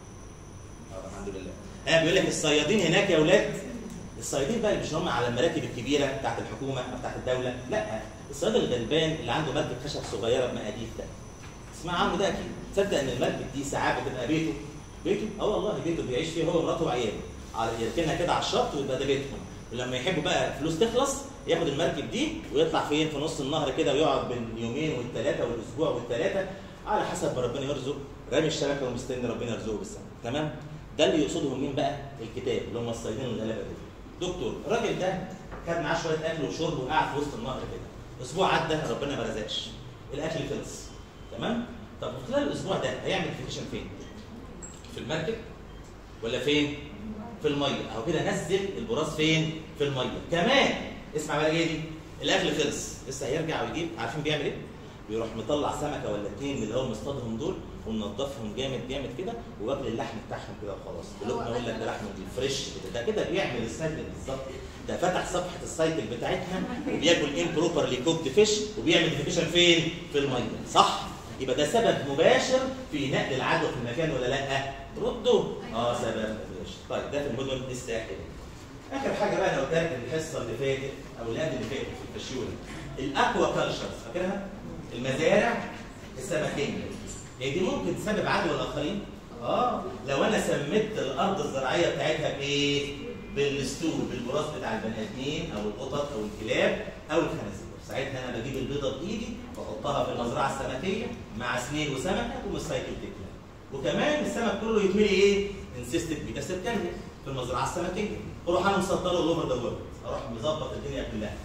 آه، الحمد لله. ها بيقول لك الصيادين هناك يا ولاد الصيادين بقى اللي مش هم على المراكب الكبيره بتاعت الحكومه او بتاعت الدوله لا الصياد الغلبان اللي عنده مركب خشب صغيره بمقاديف ده اسمع عنه ده اكيد تصدق ان المركب دي ساعات بتبقى بيته بيته اه والله بيته بيعيش فيه هو ومراته وعياله على يركنها كده على الشط ويبقى ده بيتهم ولما يحبوا بقى فلوس تخلص ياخد المركب دي ويطلع فين في نص النهر كده ويقعد بين اليومين والثلاثه والاسبوع والثلاثه على حسب ما ربنا يرزق رامي الشبكه ومستني ربنا يرزقه بالسمك تمام ده اللي يقصدهم مين بقى الكتاب اللي هم الصيادين الغلابه دول دكتور الراجل ده خد معاه شويه اكل وشرب وقعد في وسط النهر كده اسبوع عدى ربنا ما رزقش الاكل خلص تمام طب خلال الاسبوع ده هيعمل فيكيشن فين في المركب ولا فين في الميه اهو كده نزل البراز فين في الميه كمان اسمع بقى ايه دي الاكل خلص لسه هيرجع ويجيب عارفين بيعمل ايه بيروح مطلع سمكه ولا اتنين من اللي هو مصطادهم دول ومنضفهم جامد جامد كده واكل اللحم بتاعهم كده وخلاص بلقمه يقول لك ده لحم فريش كده ده كده بيعمل السايكل بالظبط ده فتح صفحه السايكل بتاعتها وبياكل امبروبرلي كوكد فيش وبيعمل ديفيكيشن فين؟ في الميه صح؟ يبقى ده سبب مباشر في نقل العدوى في المكان ولا لا؟ ردوا اه سبب مباشر طيب ده في المدن الساحليه اخر حاجه بقى انا قلت لك الحصه اللي فاتت او اللي قبل اللي فاتت في الفشيوله الاكوا كلتشرز فاكرها؟ المزارع السمكيه هي دي ممكن تسبب عدوى الاخرين؟ اه لو انا سميت الارض الزراعيه بتاعتها بايه؟ بالستو بالبراز بتاع البني ادمين او القطط او الكلاب او الخنازير ساعتها انا بجيب البيضه بايدي واحطها في المزرعه السمكيه مع سنين وسمكه والسايكل تكمل وكمان السمك كله يتملي ايه؟ انسيستد بيتا سيركاليا في المزرعه السمكيه اروح انا مصدره الاوفر ذا وورلد اروح مظبط الدنيا كلها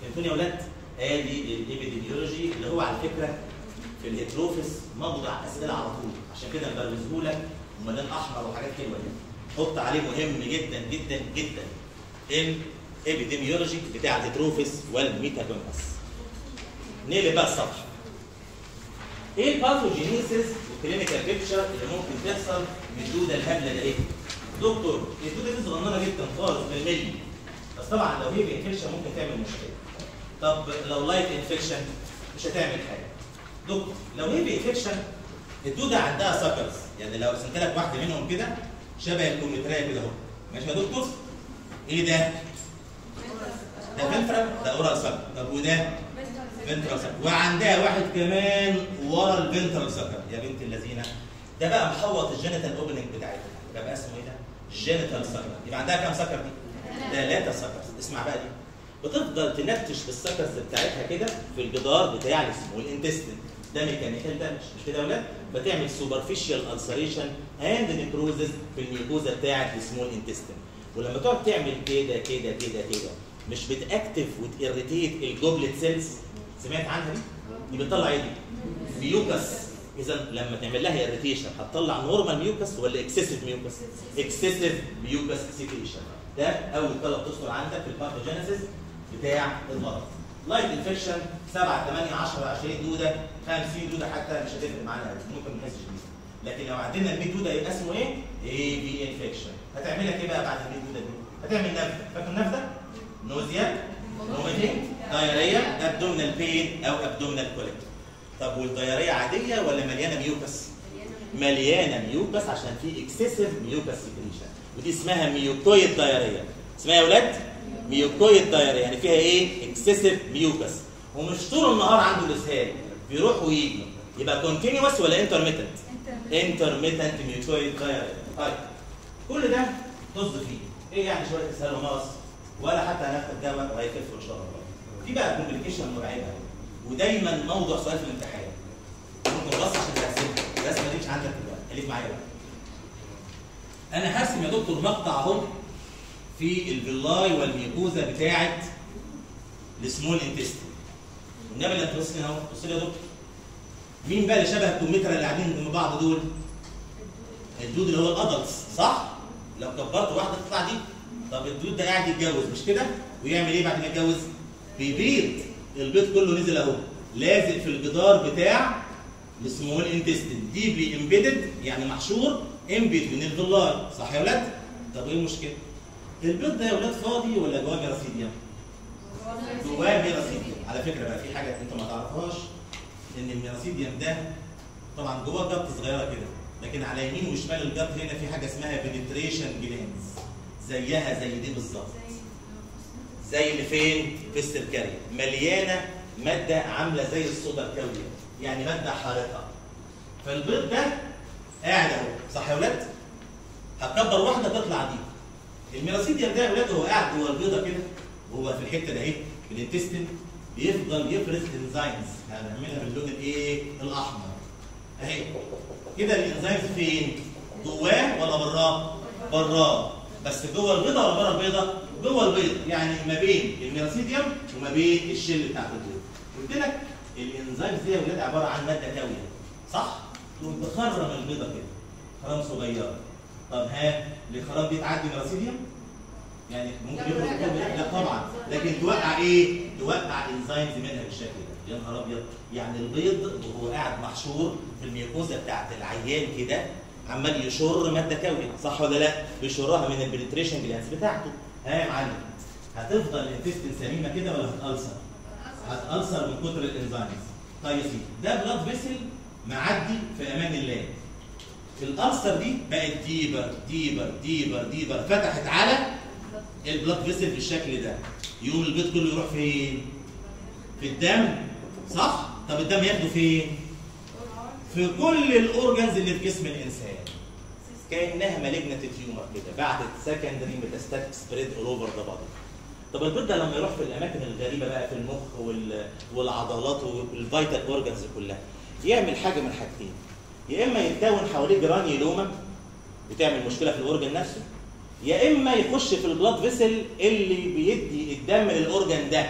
فهمتوني يا ولاد؟ ادي الابيديميولوجي اللي هو على فكره في الهيتروفيس موضع اسئله على طول عشان كده مبروزه لك ومليان احمر وحاجات حلوه يعني حط عليه مهم جدا جدا جدا الابيديميولوجي بتاع الهيتروفيس والميتاجونس نقلب بقى الصفحه ايه الباثوجينيسيس والكلينيكال بيكتشر اللي ممكن تحصل من الدوده الهبله ده ايه؟ دكتور الدوده دي صغننه جدا خالص بالملي بس طبعا لو هي انفكشن ممكن تعمل مشكله طب لو لايت انفكشن مش هتعمل حاجه دكتور لو هي انفكشن الدوده عندها سكرز يعني لو رسمت لك واحده منهم كده شبه الكمبيوتريه كده اهو ماشي يا دكتور؟ ايه ده؟ ده فنترال ده اورال سكر طب وده؟ فنترال سكر وعندها واحد كمان ورا الفنترال سكر يا بنت اللذينه ده بقى محوط الجينيتال اوبننج بتاعتها ده بقى اسمه ايه ده؟ جينيتال سكر يبقى عندها كام سكر دي؟ ثلاثة سكرز اسمع بقى دي بتفضل تنتش بالسكرز بتاعتها كده في الجدار بتاع السمول انتستين ده ميكانيكال دامج مش كده يا ولاد؟ بتعمل سوبرفيشال السريشن اند نيكروزز في الميكوزا بتاعت السمول انتستين ولما تقعد تعمل كده كده كده كده مش بتاكتف وتيريتيت الجوبلت سيلز سمعت عنها دي؟ دي بتطلع ايه دي؟ ميوكس اذا لما تعمل لها اريتيشن هتطلع نورمال ميوكس ولا اكسسيف ميوكس؟ اكسسيف ميوكس سيكريشن ده اول طلب تذكر عندك في الباثوجينيسيس بتاع المرض لايت انفكشن 7 8 10 20 دوده 50 دوده حتى مش هتفرق معانا قوي ممكن ما نحسش بيها لكن لو عدينا ال 100 دوده يبقى اسمه ايه؟ اي بي انفكشن هتعمل لك ايه بقى بعد ال 100 دوده دي؟ هتعمل نفخه فاكر النفخه؟ نوزيا نوميتنج دايريا ابدومينال بين او ابدومينال كوليك طب والدايريا عاديه ولا مليانه ميوكس؟ مليانه ميوكس عشان في اكسسيف ميوكس سكريشن ودي اسمها ميوكويد دايريا اسمها يا اولاد ميوكويد دايريا يعني فيها ايه اكسسيف ميوكس ومش طول النهار عنده الاسهال بيروح ويجي يبقى كونتينوس ولا انترميتنت انترميتنت ميوكويد دايريا طيب كل ده طز فيه ايه يعني شويه اسهال ومغص ولا حتى هناخد دواء وهيخف ان شاء الله في بقى كومبليكيشن مرعبه ودايما موضوع سؤال في الامتحان ممكن بص عشان تحسبها الرسمه دي مش عندك دلوقتي خليك معايا بقى انا هرسم يا دكتور مقطع اهو في الفيلاي والميكوزا بتاعه السمول انتستين والنبي اللي هتبص لي اهو بص لي يا دكتور مين بقى اللي شبه الكمثرى اللي قاعدين جنب بعض دول؟ الدود اللي هو الادلتس صح؟ لو كبرت واحده تطلع دي طب الدود ده قاعد يتجوز مش كده؟ ويعمل ايه بعد ما يتجوز؟ بيبيض البيض كله نزل اهو لازق في الجدار بتاع السمول انتستين ديبلي امبيدد يعني محشور امبيد من الفيلاي صح يا ولاد؟ طب ايه المشكله؟ البيض ده يا ولاد فاضي ولا جواه ميراسيديوم؟ جواه ميراسيديوم على فكره بقى في حاجه انت ما تعرفهاش ان الميراسيديوم ده طبعا جواه جبط صغيره كده لكن على يمين وشمال الجبط هنا في حاجه اسمها بنتريشن جلانز زيها زي دي بالظبط زي اللي فين؟ في السركري مليانه ماده عامله زي الصودا الكاويه يعني ماده حارقه فالبيض ده قاعد اهو صح يا ولاد؟ هتكبر واحده تطلع دي الميراسيديوم ده يا ولاد هو قاعد جوه البيضه كده وهو في الحته ده اهي في الانتستين بيفضل يفرز انزيمز هنعملها باللون الايه؟ الاحمر اهي كده الانزيمز فين؟ جواه ولا براه؟ براه بس جوه البيضه ولا بره البيضه؟ جوه البيض يعني ما بين الميراسيديوم وما بين الشل بتاعت البيض قلت لك الانزيمز دي يا ولاد عباره عن ماده كاويه صح؟ تقوم تخرم البيضه كده خرام صغيره طب ها الخرام دي تعدي ميراسيديوم؟ يعني ممكن يخرج منها لا طبعا لكن توقع ايه؟ توقع انزيمز منها بالشكل ده يا نهار ابيض يعني البيض وهو قاعد محشور في الميوكوزا بتاعت العيان كده عمال يشر ماده كاويه صح ولا لا؟ بيشرها من البنتريشن جلانس بتاعته ها يا معلم هتفضل الانتستين سليمه كده ولا هتألسر؟ هتألسر من كتر الانزيمز طيب يا سيدي ده بلاد فيسل معدي في امان الله الألسر دي بقت ديبر ديبر ديبر ديبر فتحت على البلاد فيسل بالشكل ده يقوم البيض كله يروح فين؟ في الدم صح؟ طب الدم ياخده فين؟ في كل الاورجنز اللي في جسم الانسان كانها مالجنت تيومر كده بعتت سكندري ميتاستاتيك سبريد اول اوفر ذا بادي طب البيض ده لما يروح في الاماكن الغريبه بقى في المخ وال... والعضلات والفيتال اورجنز كلها يعمل حاجه من حاجتين يا اما يتكون حواليه جرانيولوما بتعمل مشكله في الاورجن نفسه يا اما يخش في البلاد فيسل اللي بيدي الدم للاورجن ده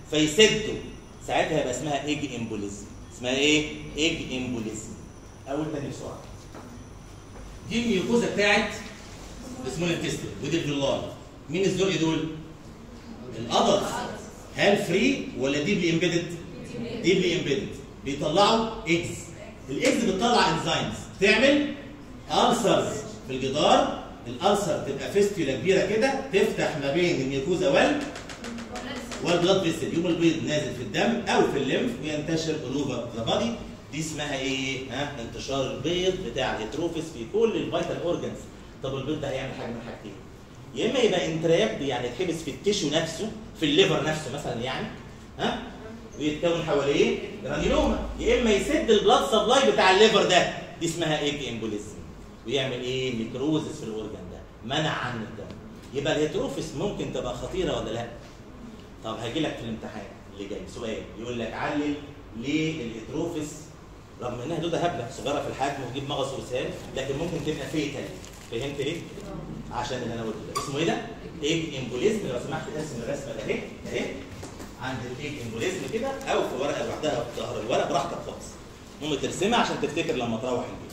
فيسدوا ساعتها يبقى اسمها ايج امبوليزم اسمها ايه؟ ايج امبوليزم اول تاني بسرعه دي الميوكوزا بتاعت اسمه التستل ودي الفيلاي مين الزرق دول؟ الادلتس هل فري ولا ديبلي امبيدد؟ ديبلي امبيدد بيطلعوا اكس الاكس بتطلع انزيمز تعمل السرز في الجدار الالسر تبقى فيستولا كبيره كده تفتح ما بين الميوكوزا وال والبلاد فيسل يوم البيض نازل في الدم او في الليمف وينتشر all over ذا بادي دي اسمها ايه؟ ها انتشار البيض بتاع الهيتروفيس في كل الفيتال اورجنز طب البيض ده هيعمل حاجه من حاجتين يا اما يبقى انتراب يعني يتحبس في التيشو نفسه في الليفر نفسه مثلا يعني ها ويتكون حواليه جرانيلوما يا اما يسد البلاد سبلاي بتاع الليفر ده دي اسمها ايج امبوليزم ويعمل ايه نيكروزس في الاورجن ده منع عنه الدم يبقى الهيتروفيس ممكن تبقى خطيره ولا لا طب هاجي لك في الامتحان اللي جاي سؤال يقول لك علل ليه الهيتروفيس رغم انها دوده هبله صغيره في الحجم وتجيب مغص وسهال لكن ممكن تبقى فيتال فهمت ليه؟ عشان اللي انا قلته ده اسمه ايه ده؟ ايج امبوليزم لو سمحت ارسم الرسمه ده اهي اهي عند الايج امبوليزم كده او في ورقه لوحدها في ظهر الورق براحتك خالص المهم ترسمها عشان تفتكر لما تروح البيت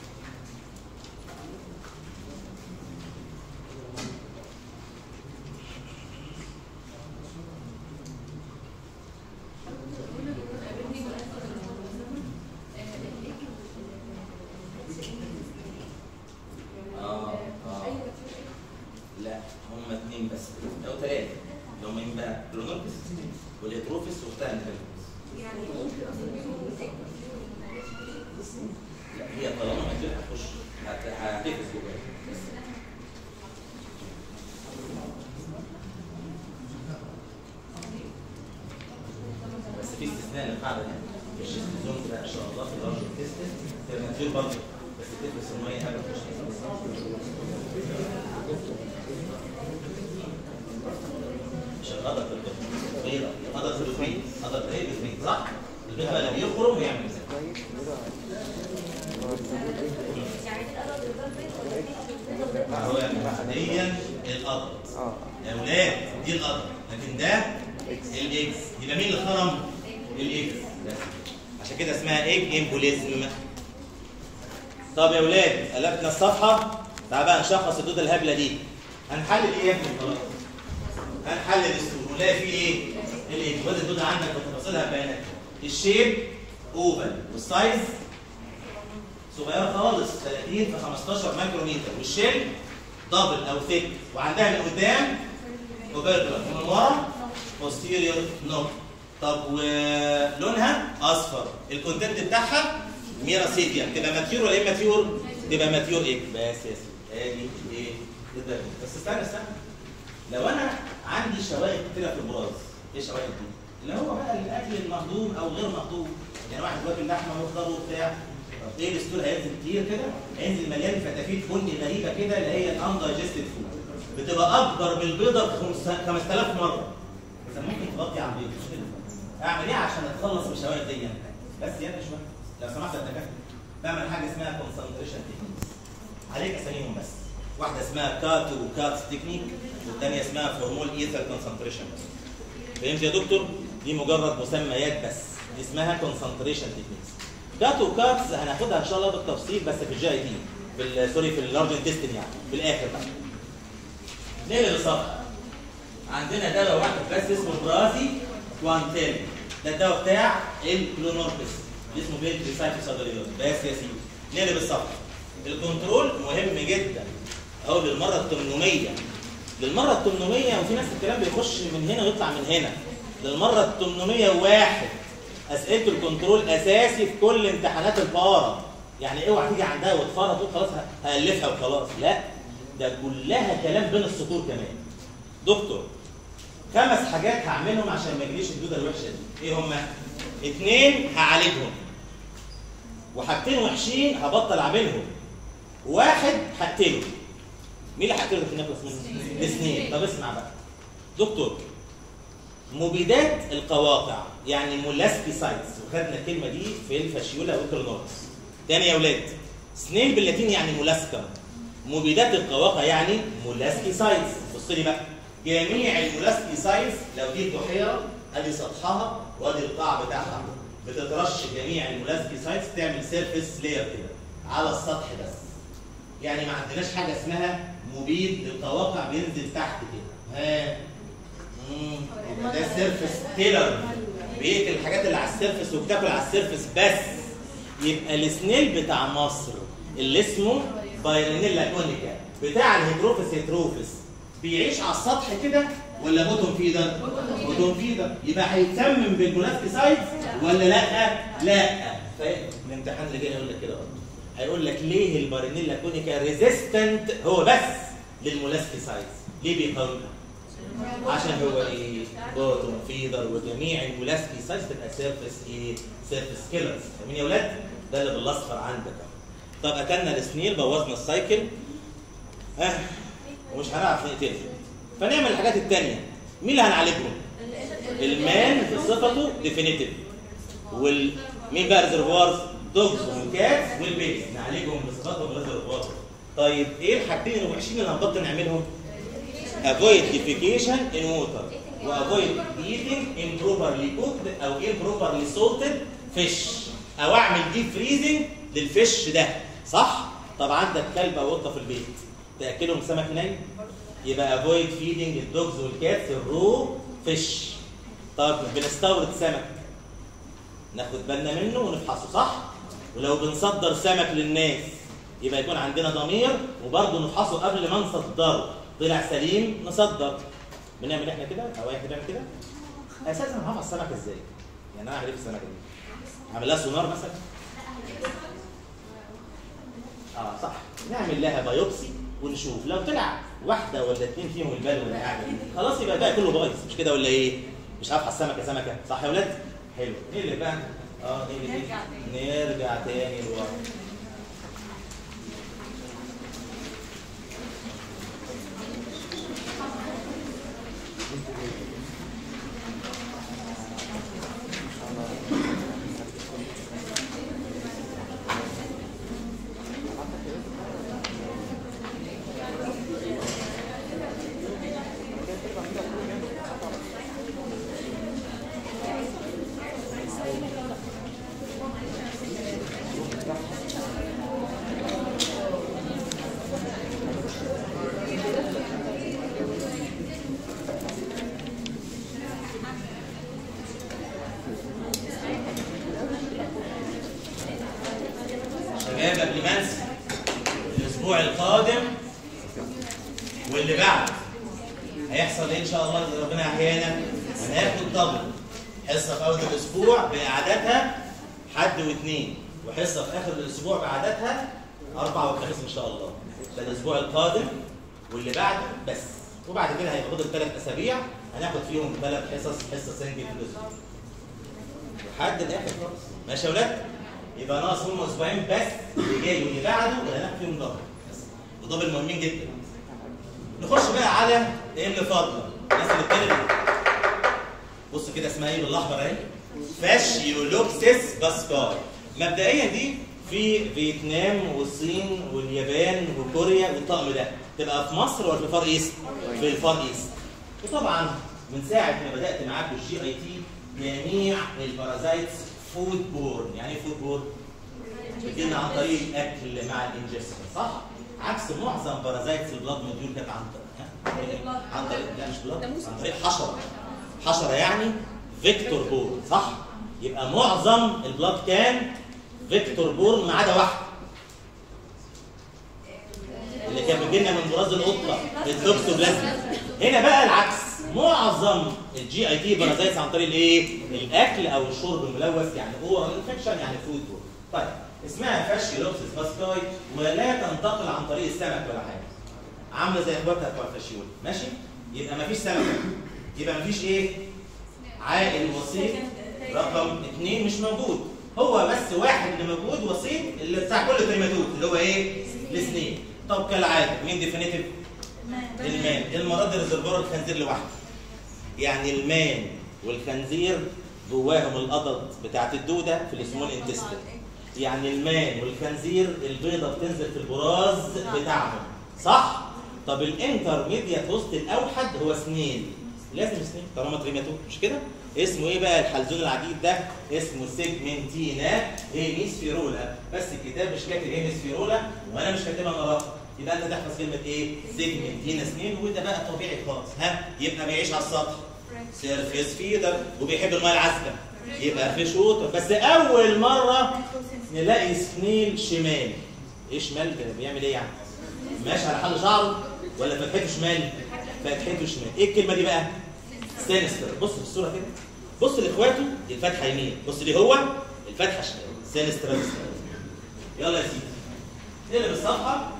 اه اه لا هم اثنين بس او ثلاثه اللي هم مين بقى؟ كلونوبس والهيتروفيس واختها الهيتروفيس لا هي طالما ما كده هتخش هت- هتقفز جواها بس في استثناء للقاعده دي في الشيستوزوم ده ان شاء الله في الارض التستن ترماتير برضه بس تلبس الميه حاجه تخش مش الغدر في البطن بيضة غدر في البطن غدر في ايه بطن صح؟ البيض بقى لما يخرم ويعمل كده يعني دي الأرض البيض ولا دي البيض هو يعني دي القدر يا اولاد دي القدر لكن ده الاكس يبقى مين اللي خرم؟ الاكس بس. عشان كده اسمها ايج امبوليزم طب يا اولاد قلبنا الصفحه تعال بقى نشخص الدوده الهبله دي هنحلل ايه يا ابني خلاص هنحلل السور ونلاقي فيه ايه؟ الايه؟ وادي الدوده عندك وتفاصيلها بيانات الشيب اوفال والسايز صغيره خالص 30 في 15 مايكرومتر والشيل دبل او ثيك وعندها من قدام اوبركلر ومن ورا بوستيريور نوك طب ولونها اصفر الكونتنت بتاعها ميراسيديا تبقى ماتيور ولا ايه ماتيور؟ تبقى ماتيور ايه؟ بس يا سيدي ادي ايه؟ ده بس استنى استنى لو انا عندي شوائب كتيره في البراز ايه الشوائب دي؟ اللي هو بقى الاكل المهضوم او غير مهضوم يعني واحد واكل لحمه وخضار وبتاع طب ايه الستول هينزل كتير كده هينزل مليان فتافيت بني غريبه كده اللي هي الاندايجستد فود بتبقى اكبر من البيضه ب 5000 مره اذا ممكن تغطي على البيض مش كده اعمل ايه عشان اتخلص من الشوائب دي يعني بس يلا شويه لو سمحت يا دكاتره بعمل حاجه اسمها كونسنتريشن تكنيكس عليك اساميهم بس واحده اسمها كاتو كات تكنيك والثانيه اسمها فورمول ايثر كونسنتريشن بس فهمت يا دكتور دي مجرد مسميات بس دي اسمها كونسنتريشن تكنيكس كاتو كاتس هناخدها ان شاء الله بالتفصيل بس في الجي اي تي في ال- سوري في اللارج انتستين يعني في الاخر بقى نقلب الصفحه عندنا دواء واحد بس اسمه برازي كوانتين ده الدواء بتاع الكلونوربس اللي اسمه بيت ريسايكل بس يا سيدي نقلب الصفحه الكنترول مهم جدا اهو للمره ال 800 للمره ال 800 وفي ناس الكلام بيخش من هنا ويطلع من هنا للمره ال 801 اسئله الكنترول اساسي في كل امتحانات البارا يعني اوعى تيجي عندها وتفرط تقول خلاص هالفها وخلاص لا ده كلها كلام بين السطور كمان دكتور خمس حاجات هعملهم عشان ما يجيليش الدوده الوحشه دي ايه هما اتنين هعالجهم وحاجتين وحشين هبطل اعملهم واحد هقتله مين اللي هقتله في نخلص منه الاثنين طب اسمع بقى دكتور مبيدات القواقع يعني مولاسكيسايدز وخدنا الكلمه دي في الفاشيولا والكرونورس تاني يا اولاد سنيل باللاتين يعني مولاسكم مبيدات القواقع يعني مولاسكيسايدز بص لي بقى جميع المولاسكيسايدز لو دي بحيره ادي سطحها وادي القاع بتاعها بتترش جميع المولاسكي سايتس تعمل سيرفيس لاير كده على السطح بس يعني ما عندناش حاجه اسمها مبيد للقواقع بينزل تحت كده ها مم، يبقى ده سيرفيس كيلر بيقتل الحاجات اللي على السيرفيس وبتاكل على السيرفيس بس يبقى السنيل بتاع مصر اللي اسمه بايرينيلا كونيكا بتاع الهيدروفيس هيدروفيس بيعيش على السطح كده ولا بوتوم فيدر؟ بوتوم فيدر يبقى هيتسمم بالمولاسكيسايدز ولا لا؟ لا فالامتحان اللي جاي هيقول لك كده برضه هيقول لك ليه البارينيلا كونيكا ريزيستنت هو بس للمولاسكيسايدز ليه بيقاومها؟ عشان هو ايه؟ بوتوم فيدر وجميع المولاسكيسايدز تبقى سيرفيس ايه؟ سيرفيس كيلرز فاهمين يا ولاد؟ ده اللي بالاصفر عندك اهو طب اكلنا السنيل بوظنا السايكل ها ومش هنعرف نقتله فنعمل الحاجات التانية مين اللي هنعالجهم؟ المان بصفته ديفينيتيف وال مين بقى ريزرفوارز؟ دوجز والكاتس والبيبيز نعالجهم بصفاتهم ريزرفوارز طيب ايه الحاجتين الوحشين اللي هنبطل نعملهم؟ avoid defecation in water وavoid eating improperly cooked او improperly salted fish او اعمل ديب فريزنج للفيش ده صح؟ طب عندك كلب او قطه في البيت تاكلهم سمك ني يبقى avoid feeding الدوجز والكاتس الرو فيش طب بنستورد سمك ناخد بالنا منه ونفحصه صح؟ ولو بنصدر سمك للناس يبقى يكون عندنا ضمير وبرضه نفحصه قبل ما نصدره طلع سليم نصدر بنعمل احنا كده او احنا بنعمل كده اساسا هنفحص السمك ازاي؟ يعني انا اعمل ايه في السمكه دي؟ اعمل لها سونار مثلا؟ اه صح نعمل لها بايوبسي ونشوف لو طلع واحده ولا اتنين فيهم البال ولا حاجه خلاص يبقى الباقي كله بايظ مش كده ولا ايه؟ مش هفحص سمكه سمكه صح يا ولاد؟ حلو نقلب بقى اه نقلب نرجع إيه؟ نرجع تاني لورا شباب قبل ما انسى الاسبوع القادم واللي بعده هيحصل ايه ان شاء الله اذا ربنا احيانا هناخد دبل حصه في اول الاسبوع بقعدتها حد واثنين وحصه في اخر الاسبوع بقعدتها اربع وخميس ان شاء الله ده الاسبوع القادم واللي بعده بس وبعد كده هيبقى فاضل ثلاث اسابيع هناخد فيهم ثلاث حصص حصتين في الاسبوع لحد الاخر خالص ماشي يا ولاد يبقى ناقص هم اسبوعين بس اللي جاي واللي بعده اللي هناخد فيهم دبل بس ودبل مهمين جدا نخش بقى على ام فاضله الناس اللي بتكلم بص كده اسمها ايه بالاحمر اهي فاشيولوكسيس باسكار مبدئيا دي في فيتنام والصين واليابان وكوريا والطقم ده تبقى في مصر ولا في الفار ايست؟ في الفار ايست وطبعا من ساعه ما بدات معاكم الجي اي تي جميع البارازايتس فود بورن يعني ايه فود بورن؟ بتجيلنا عن طريق الاكل مع الانجستشن صح؟ عكس معظم بارازايتس البلاد موديول كانت عن طريق ها؟ عن طريق لا مش بلاد عن طريق حشره حشره يعني فيكتور بورن صح؟ يبقى معظم البلاد كان فيكتور بورن ما عدا واحده اللي كان بيجي لنا من براز القطه التوكسوبلازما هنا بقى العكس معظم الجي اي تي بارازايتس عن طريق الايه؟ الاكل او الشرب الملوث يعني اورال انفكشن يعني فود بورن طيب اسمها فاشيولوبسيس باسكاي ولا تنتقل عن طريق السمك ولا حاجه عامله زي اخواتها بتوع الفاشيول ماشي؟ يبقى مفيش سمكه يبقى مفيش ايه؟ عائل وسيط رقم اثنين مش موجود هو بس واحد اللي موجود وسيط اللي بتاع كل التريماتود اللي هو ايه؟ السنين طب كالعاده مين ديفينيتيف؟ المان المره دي ريزرفوار الخنزير لوحده يعني المان والخنزير جواهم القضض بتاعت الدوده في السمول انتستين يعني المان والخنزير البيضه بتنزل في البراز بتاعهم صح؟ طب الانترميديات هوست الاوحد هو سنين لازم سنين طالما تريماتود مش كده؟ اسمه ايه بقى الحلزون العديد ده اسمه سيجمنتينا هيميسفيرولا بس الكتاب مش كاتب هيميسفيرولا وانا مش كاتبها مرات يبقى انت تحفظ كلمه ايه سيجمنتينا سنين وده بقى طبيعي خالص ها يبقى بيعيش على السطح سيرفيس فيدر وبيحب الميه العذبه يبقى في شوطه بس اول مره نلاقي سنيل شمال ايه شمال كده بيعمل ايه يعني ماشي على حل شعره ولا فتحته شمال فتحته شمال ايه الكلمه دي بقى سينستر بص في الصوره كده بص لاخواته الفتحه يمين بص ليه هو الفتحه شمال سينستر يلا يا سيدي نقلب الصفحه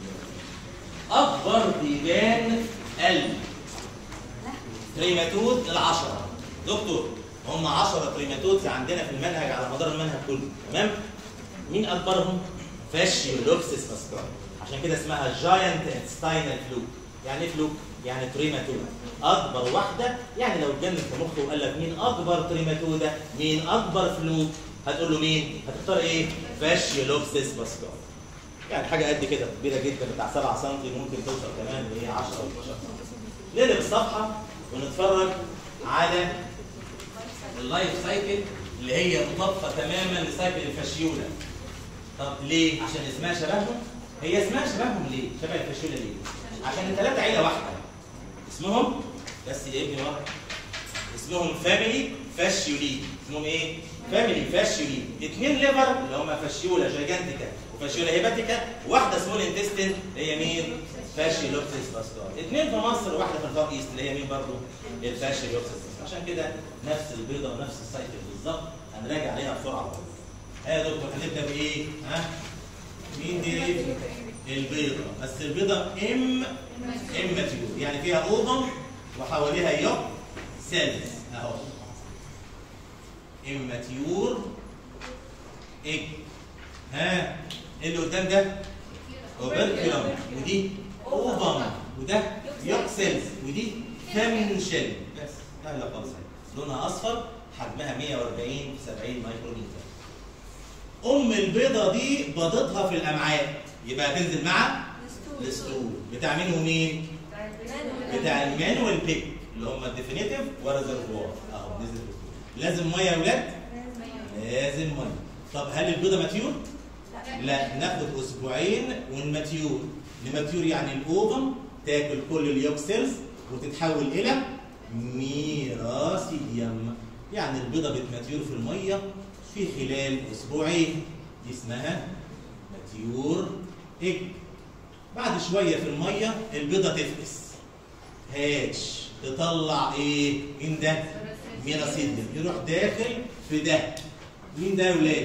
اكبر ديدان قلب تريماتود العشرة دكتور هم 10 تريماتودز عندنا في المنهج على مدار المنهج كله تمام مين اكبرهم فاشيولوبسيس ماسكار عشان كده اسمها جاينت انستاينال فلوك يعني ايه فلوك يعني تريماتود اكبر واحده يعني لو اتجنن في مخه وقال لك مين اكبر تريماتوده مين اكبر فلوك هتقول له مين هتختار ايه فاشيولوبسيس ماسكار يعني حاجه قد كده كبيره جدا بتاع 7 سم ممكن توصل كمان ل 10 او 12 سم نقلب الصفحه ونتفرج على اللايف سايكل اللي هي مطابقه تماما لسايكل الفاشيولا طب ليه؟ عشان اسمها شبههم؟ هي اسمها شبههم ليه؟ شبه الفاشيولا ليه؟ عشان الثلاثه عيله واحده اسمهم بس يا ابني ورا اسمهم فاميلي فاشيولي اسمهم ايه؟ فاميلي فاشيولي اثنين ليفر اللي هم فاشيولا جيجانتيكا وفاشيولا هيباتيكا واحده سمول انتستين اللي هي مين؟ فاشيولوبسيس باستار اثنين في مصر وواحده في الفار ايست اللي هي مين برضه؟ الفاشيولوبسيس عشان كده نفس البيضه ونفس السايكل بالظبط هنراجع عليها بسرعه برضه ها يا دكتور هنبدا بايه؟ ها؟ مين دي؟ البيضه بس البيضه ام ام ماتيور يعني فيها اوفم وحواليها يوك سيلز اهو ام ماتيور ايج ها ايه اللي قدام ده؟ اوبركيولم ودي اوفم وده يوك سيلز ودي ثامن شيل بس سهله خالص لونها اصفر حجمها 140 في 70 مايكرومتر ام البيضه دي بيضتها في الامعاء يبقى هتنزل مع الستول بتاع مين ومين؟ بتاع المان والبيك اللي هم الديفينيتيف والريزرفوار اهو نزل في الستول لازم ميه يا ولاد؟ لازم ميه طب هل البيضه ماتيور؟ لا ناخد اسبوعين والماتيور الماتيور يعني الاوفم تاكل كل اليوك سيلز وتتحول الى ميراسيديوم يعني البيضه بتماتيور في الميه في خلال اسبوعين دي اسمها ماتيور ايج بعد شويه في الميه البيضه تفقس هاتش تطلع ايه مين ده ميراسيديوم يروح داخل في ده مين ده يا ولاد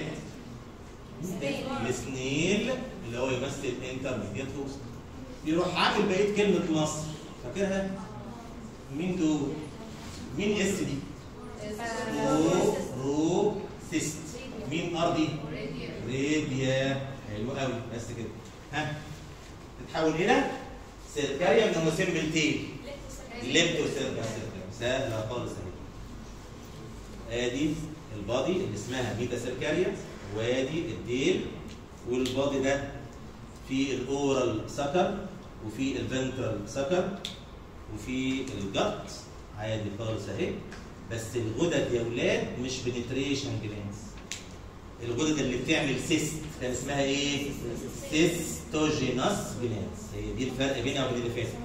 السنيل اللي هو يمثل انترميديت هوست يروح عامل بقيه كلمه مصر فاكرها مين دول مين اس دي رو رو سيست مين ار دي ريديا حلو قوي بس كده ها تتحول الى سيركاريا من مسمى تيل ليبتو سيركا سهله خالص اهي ادي البادي اللي اسمها ميتا سيركاريا وادي الديل والبادي ده في الاورال سكر وفي الفنترال سكر وفي الجت عادي خالص اهي بس الغدد يا ولاد مش بنتريشن جلانس الغدد اللي بتعمل سيست كان اسمها ايه؟ سيستوجينوس جلانس هي دي الفرق بينها وبين اللي فاتت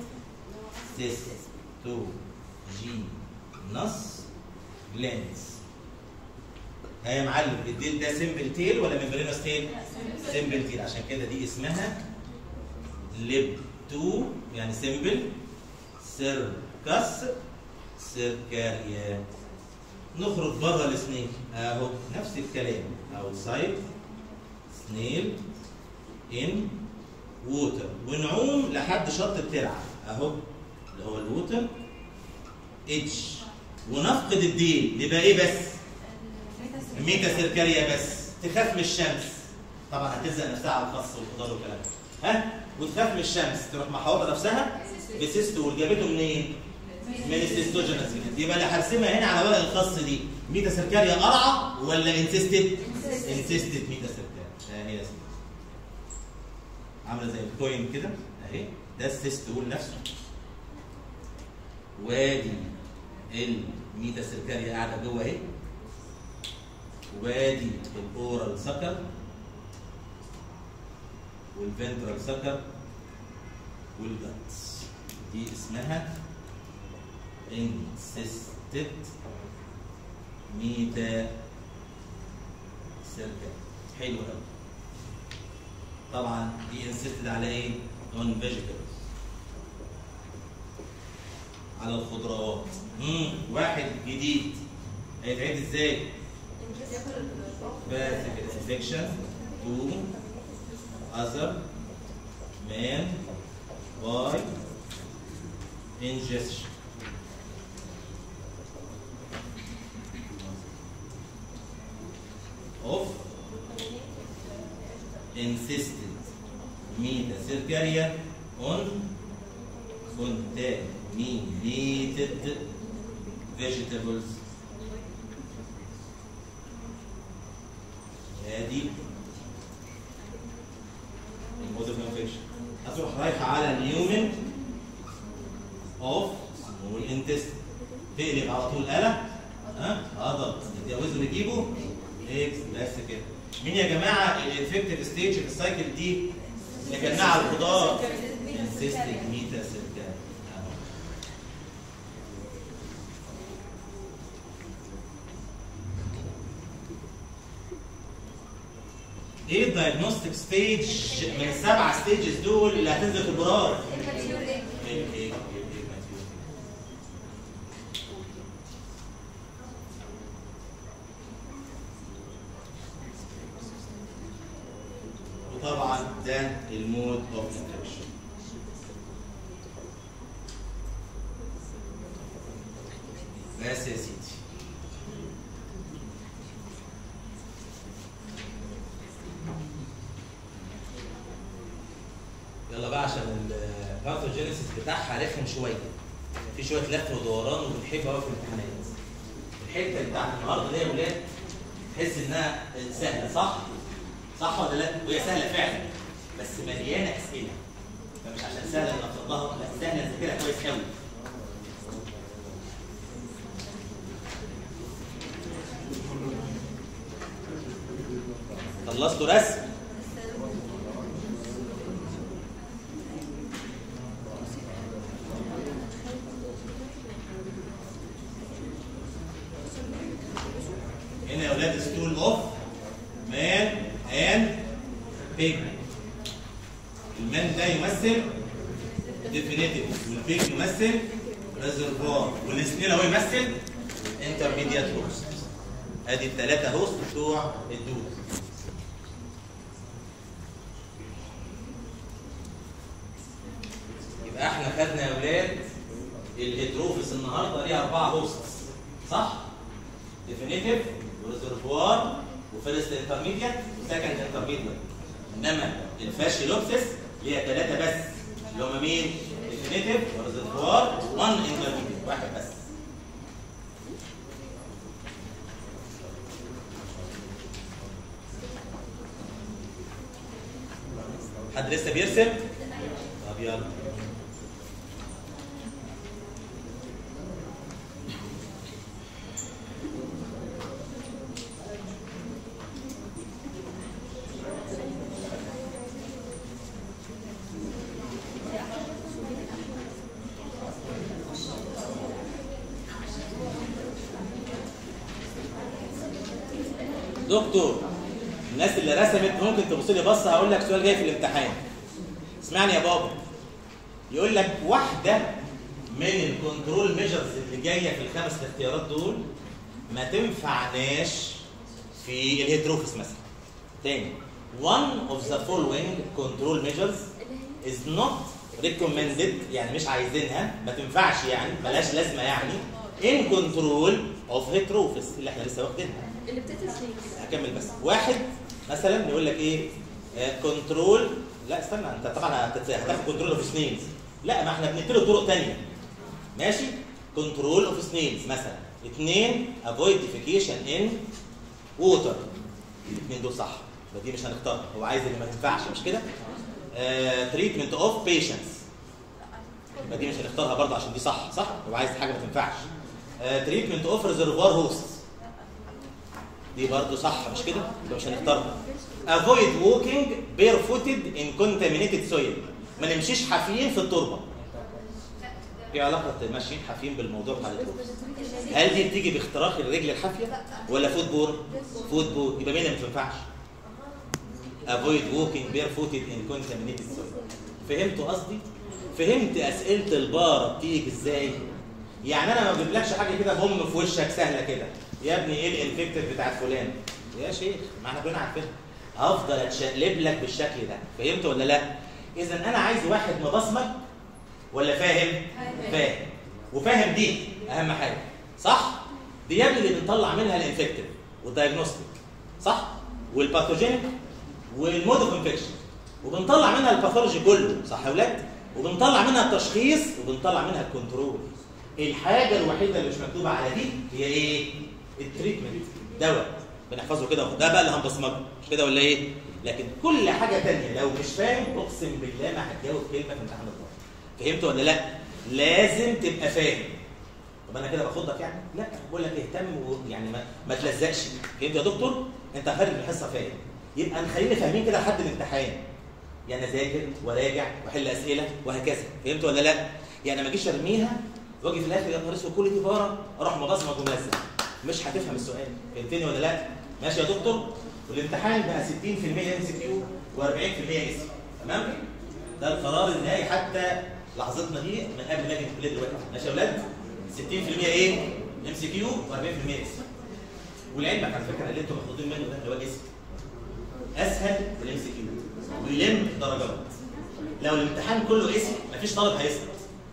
سيستوجينوس جلانس ها يا معلم الديل ده سيمبل تيل ولا ممبرينوس تيل؟ سيمبل تيل عشان كده دي اسمها ليب 2 يعني سيمبل سيركس سيركاريا نخرج بره السنيل اهو نفس الكلام اوتسايد سنيل ان ووتر ونعوم لحد شط الترعه اهو اللي هو الووتر اتش ونفقد الديل يبقى ايه بس؟ ميتا سيركاريا بس تخاف من الشمس طبعا هتلزق نفسها على الخص والخضار والكلام ده ها وتخاف من الشمس تروح محوطه نفسها بسيستول جابته منين؟ من السيستوجينس جلاند يبقى اللي هرسمها هنا على ورق الخاص دي ميتا سيركاريا قرعه ولا انسيستد؟ انسيستد ميتا سيركاريا اهي يا سيدي عامله زي الكوين كده اهي ده السيستول نفسه وادي ال ميتا سيركاريا قاعده جوه اهي وادي الاورال سكر والفنترال سكر والجاتس دي اسمها انسيستد ميتا سيركل حلو قوي طبعا دي انسيستد على ايه؟ اون فيجيتابلز على الخضروات امم واحد جديد هيتعد ازاي؟ بس كده infection to other man by ingestion of insisted metacercaria on contaminated vegetables ادي المود اوف انفكشن هتروح رايحه على اليومن اوف سمول انتست تقلب على طول قلم ها اضغط يتجوزوا يجيبوا اكس بس كده مين يا جماعه الانفكتيف ستيج في السايكل دي اللي كان على الخضار انسيستنج ميتا سيركال ايه الدايجنوستيك ستيج من السبع ستيجز دول اللي هتنزل في البراز؟ الماتيور ايه؟ ايه ايه ايه ماتيور وطبعا ده المود اوف انفكشن بس يا سيدي يلا بقى عشان الباثوجينيسيس بتاعها رخم شويه في شويه لف ودوران وبنحب قوي في الامتحانات الحته بتاعت النهارده دي يا ولاد تحس انها سهله صح؟ صح ولا لا؟ وهي سهله فعلا بس مليانه اسئله فمش عشان سهله نفضها لا سهله نذاكرها كويس قوي خلصتوا رسم؟ هنا يا ولاد ستول اوف مان ان بيج المان ده يمثل ديفينيتيف والبيج يمثل ريزرفوار والسنيل هو يمثل انترميديات هوست ادي الثلاثه هوست بتوع الدود يبقى احنا خدنا يا ولاد الهيدروفيس النهارده ليها اربعه هوستس صح؟ ديفينيتيف وريزرفوار وفيرست انترميديت وسكند انترميديت انما الفاشيلوبسيس ليها ثلاثه بس اللي هم مين؟ ديفينيتيف وريزرفوار وان انترميديت واحد بس حد لسه بيرسم؟ طب يلا دكتور الناس اللي رسمت ممكن تبص لي بصه هقول لك سؤال جاي في الامتحان اسمعني يا بابا يقول لك واحده من الكنترول ميجرز اللي جايه في الخمس اختيارات دول ما تنفعناش في الهيدروفيس مثلا تاني one of the following control measures is not recommended يعني مش عايزينها ما تنفعش يعني ملهاش لازمه يعني in control of heterophis اللي احنا لسه واخدينها اللي بتدرس ليه؟ هكمل بس واحد مثلا يقول لك ايه كنترول لا استنى انت طبعا هتت- هتاخد كنترول اوف سنيلز لا ما احنا بنبتدي طرق ثانيه ماشي كنترول اوف سنيلز مثلا اثنين افويد ديفيكيشن ان ووتر الاثنين دول صح يبقى دي مش هنختارها هو عايز اللي ما تنفعش مش كده تريتمنت اوف بيشنس يبقى دي مش هنختارها برضه عشان دي صح صح هو عايز حاجه ما تنفعش تريتمنت اوف ريزرفوار هوست دي برضه صح مش كده؟ يبقى مش هنختارها avoid walking barefooted in contaminated soil ما نمشيش حافيين في التربه ايه علاقه ماشيين حافيين بالموضوع بتاع التربه هل دي بتيجي باختراق الرجل الحافيه ولا فوت بور فوت بور يبقى مين اللي ما تنفعش avoid walking barefooted in contaminated soil فهمتوا قصدي فهمت اسئله البار بتيجي ازاي يعني انا ما بجيبلكش حاجه كده بوم في وشك سهله كده يا ابني ايه الانفكتيف بتاعت فلان يا شيخ ما احنا كلنا عارفينها هفضل اتشقلب لك بالشكل ده فهمت ولا لا اذا انا عايز واحد مبصمج ولا فاهم فاهم وفاهم دي اهم حاجه صح دي يا ابني اللي بنطلع منها الانفكتيف والدايجنوستيك صح والباثوجينيك والمود اوف انفكشن وبنطلع منها الباثولوجي كله صح يا ولاد وبنطلع منها التشخيص وبنطلع منها الكنترول الحاجه الوحيده اللي مش مكتوبه على دي هي ايه التريتمنت دواء بنحفظه كده ده بقى اللي هنبصمجه مش كده ولا ايه لكن كل حاجه تانية لو مش فاهم اقسم بالله ما هتجاوب كلمه في امتحان الظهر فهمت ولا لا لازم تبقى فاهم طب انا كده باخدك يعني لا بقول لك اهتم ويعني ما, ما تلزقش فهمت يا دكتور انت خارج من الحصه فاهم يبقى نخلينا فاهمين كده لحد الامتحان يعني اذاكر وراجع واحل اسئله وهكذا فهمت ولا لا يعني ما اجيش ارميها واجي في الاخر يا نهار اسود كل دي بره اروح مبصمج وملزق مش هتفهم السؤال فهمتني ولا لا ماشي يا دكتور والامتحان بقى 60% ام سي كيو و40% اس تمام ده القرار النهائي حتى لحظتنا دي من قبل ما اجي الكليه دلوقتي ماشي يا اولاد 60% ايه ام سي كيو و40% اس ولعلمك على فكره اللي انتم مخطوطين منه ده اللي هو اسم اسهل من الام سي كيو ويلم درجات لو الامتحان كله اسم مفيش طالب هيسقط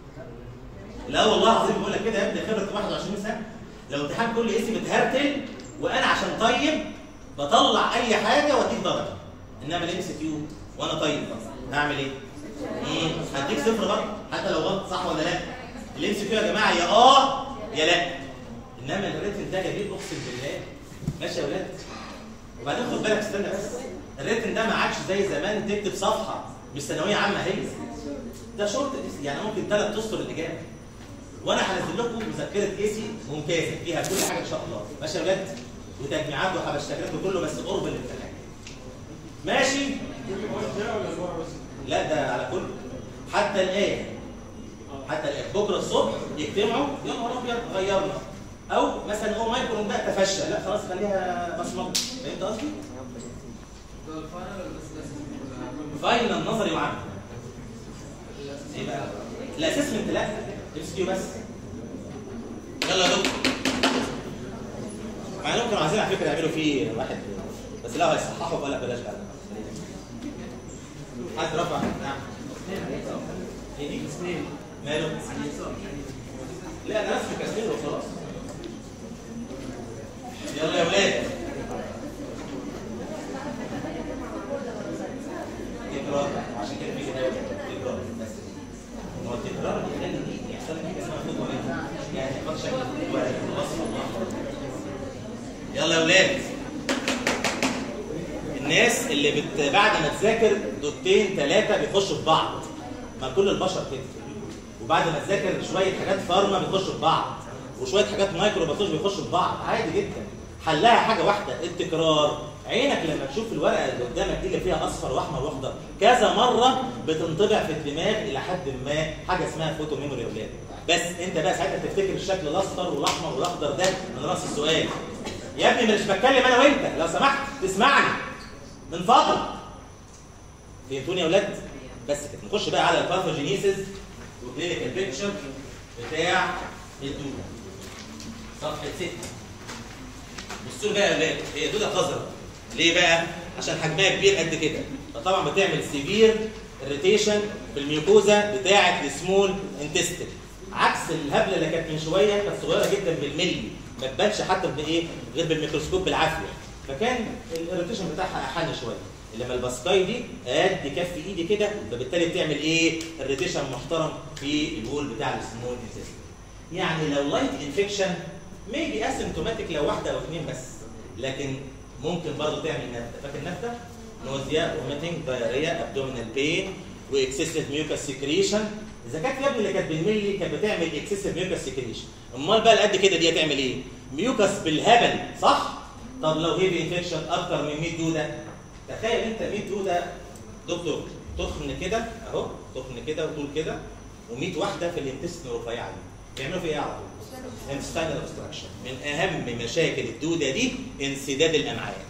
لا والله العظيم بقول لك كده يا ابني خبره 21 سنه لو الامتحان كله اسم متهرتل وانا عشان طيب بطلع اي حاجه واديك درجه انما الام سي كيو وانا طيب هعمل ايه؟ مم، هديك صفر برضه حتى لو غلط صح ولا لا؟ الام سي كيو يا جماعه يا اه يا لا انما الريتن ده جميل اقسم بالله ماشي يا ولاد وبعدين خد بالك استنى بس الريتن ده ما عادش زي زمان تكتب صفحه مش ثانويه عامه هي ده شورت يعني ممكن ثلاث اسطر الاجابه وانا هنزل لكم مذكره ايسي ممتازه فيها كل حاجه ان شاء الله ماشي يا ولاد وتجميعات وحبشتكات وكله بس قرب الامتحان ماشي لا ده على كله حتى الان حتى الان بكره الصبح يجتمعوا يا نهار ابيض غيرنا او مثلا هو مايكرون ده تفشى لا خلاص خليها بصمجه فهمت قصدي؟ فاينل نظري وعملي ايه بقى؟ الاسسمنت لا ام كيو بس يلا يا دكتور مع انهم كانوا عايزين على فكره يعملوا فيه واحد بس لا هيصححوا فقال لك بلاش بقى حد رفع نعم ايه دي؟ ماله؟ لا انا اسف كاسمين وخلاص يلا يا ولاد تكرار عشان كده في كده تكرار بس هو التكرار بيخلي دي يحصل لك اسمها خطوه منها يعني تحفظ شكل ورقه الوصف الله يلا يا ولاد الناس اللي بت... بعد ما تذاكر دوتين ثلاثه بيخشوا في بعض ما كل البشر كده وبعد ما تذاكر شويه حاجات فارما بيخشوا في بعض وشويه حاجات مايكرو باثولوجي بيخشوا في بعض عادي جدا حلها حاجه واحده التكرار عينك لما تشوف الورقه اللي قدامك دي اللي فيها اصفر واحمر واخضر كذا مره بتنطبع في الدماغ الى حد ما حاجه اسمها فوتو ميموري يا اولاد بس انت بقى ساعتها تفتكر الشكل الاصفر والاحمر والاخضر ده من راس السؤال يا ابني مش بتكلم انا وانت لو سمحت تسمعني من فضلك فهمتوني يا اولاد بس كده نخش بقى على الباثوجينيسيس وكلينيكال بيكتشر بتاع الدوده صفحه 6 بصوا بقى يا اولاد هي دوده قذره ليه بقى عشان حجمها كبير قد كده فطبعا بتعمل سيفير اريتيشن في الميوكوزا بتاعه السمول انتستين عكس الهبله اللي كانت من شويه كانت صغيره جدا بالملي ما تبانش حتى بايه غير بالميكروسكوب بالعافيه فكان الاريتيشن بتاعها احن شويه لما الباسكاي دي قد كف ايدي كده فبالتالي بتعمل ايه اريتيشن محترم في الوول بتاع السمول انتستين يعني لو لايت انفكشن ميبي اسيمتوماتيك لو واحده او اثنين بس لكن ممكن برضه تعمل نفته فاكر نفته نوزيا وميتنج دايريا ابدومينال بين واكسسيف ميوكاس سكريشن اذا كانت يا ابني اللي كانت بالملي كانت بتعمل اكسسيف ميوكس سكريشن امال بقى قد كده دي هتعمل ايه ميوكس بالهبل صح طب لو هيفي انفكشن اكتر من 100 دوده تخيل انت 100 دوده دكتور تخن كده اهو تخن كده وطول كده و100 واحده في الانتستين الرفيعه دي بيعملوا في ايه على طول انستاينال اوبستراكشن من اهم مشاكل الدوده دي انسداد الامعاء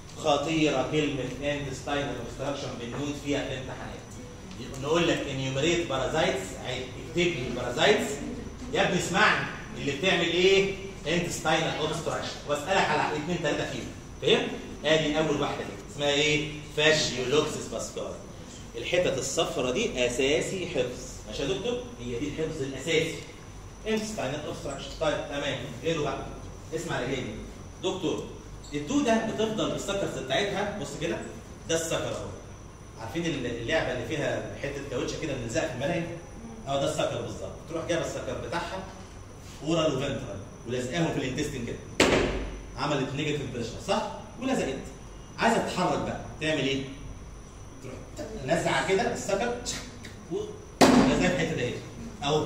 خطيره كلمه انتستاينال اوبستراكشن بنموت فيها في الامتحانات نقول لك انيوميريت بارازايتس اكتب لي بارازايتس يا ابني اسمعني اللي بتعمل ايه انتستاينال اوبستراكشن واسالك على اثنين ثلاثه فيهم فهمت ادي اول واحده دي اسمها ايه فاشيولوكسيس باسكار الحتت الصفرة دي اساسي حفظ ماشي يا دكتور هي دي الحفظ الاساسي انتستاينال اوبستراكشن طيب تمام غيره بقى اسمع اللي جاي دي. دكتور الدوده بتفضل بالسكرز بتاعتها بص كده ده السكر اهو عارفين اللعبه اللي فيها حته كاوتشه كده بنلزقها في الملاهي اه ده السكر بالظبط تروح جايبه السكر بتاعها اورال وفنترال ولازقاهم في الانتستين كده عملت نيجاتيف بريشر صح ولزقت عايزه تتحرك بقى تعمل ايه تروح نزعه كده السكر ولازقها في الحته دي اهو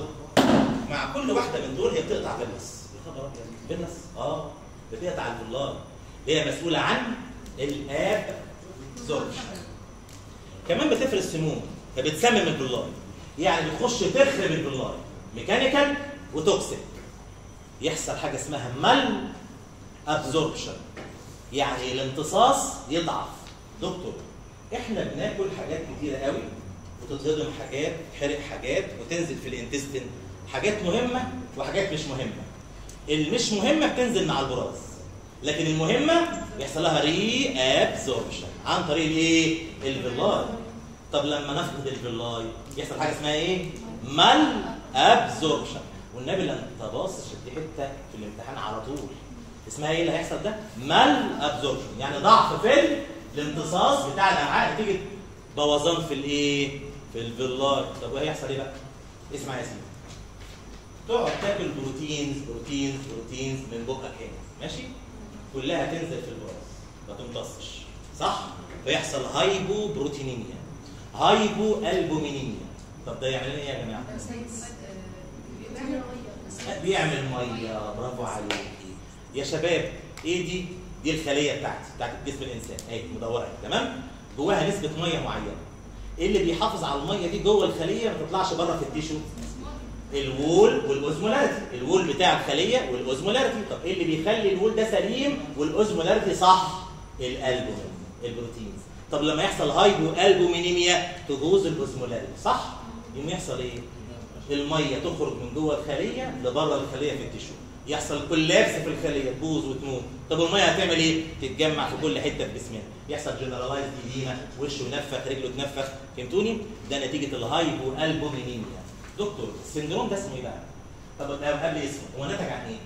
مع كل واحده من دول هي بتقطع فيلس يا خبر ابيض فيلس اه بتقطع الفلار اللي هي مسؤوله عن الاب زوربشن كمان بتفرز سموم فبتسمم البلاي يعني بتخش تخرب البلاي ميكانيكال وتوكسيك يحصل حاجه اسمها مال ابزوربشن يعني الامتصاص يضعف دكتور احنا بناكل حاجات كتيره قوي وتتهضم حاجات تحرق حاجات وتنزل في الانتستين حاجات مهمه وحاجات مش مهمه المش مهمه بتنزل مع البراز لكن المهمه يحصل لها ري ابزوربشن عن طريق الايه الفيلاي طب لما نفقد الفيلاي يحصل حاجه اسمها ايه مال ابزوربشن والنبي لما انت باصص دي حته في الامتحان على طول اسمها ايه اللي هيحصل ده مال ابزوربشن يعني ضعف في الامتصاص بتاع الامعاء نتيجه بوظان في الايه في الفيلاي طب وهيحصل ايه بقى اسمع يا سيدي تقعد تاكل بروتينز بروتينز بروتينز من بقك هنا ماشي كلها تنزل في البراز ما تمتصش صح فيحصل هايبو بروتينيميا هايبو البومينيميا طب ده يعمل ايه يا جماعه بيعمل ميه برافو عليكي يا شباب ايه دي دي الخليه بتاعتي بتاعت جسم الانسان اهي مدوره تمام جواها نسبه ميه معينه ايه اللي بيحافظ على الميه دي جوه الخليه ما تطلعش بره في التيشو الوول والاوزمولاريتي الوول بتاع الخليه والاوزمولاريتي طب ايه اللي بيخلي الوول ده سليم والاوزمولاريتي صح الالبومين البروتينز طب لما يحصل هايبو البومينيميا تبوظ الاوزمولاريتي صح يقوم يحصل ايه الميه تخرج من جوه الخليه لبره الخليه في التيشو يحصل كولابس في الخليه تبوظ وتموت طب الميه هتعمل ايه تتجمع في كل حته في جسمنا يحصل جنرالايز ديديما وشه ينفخ رجله تنفخ فهمتوني ده نتيجه الهايبو البومينيميا دكتور السندروم ده اسمه ايه بقى طب قبل اسمه هو نتج عن ايه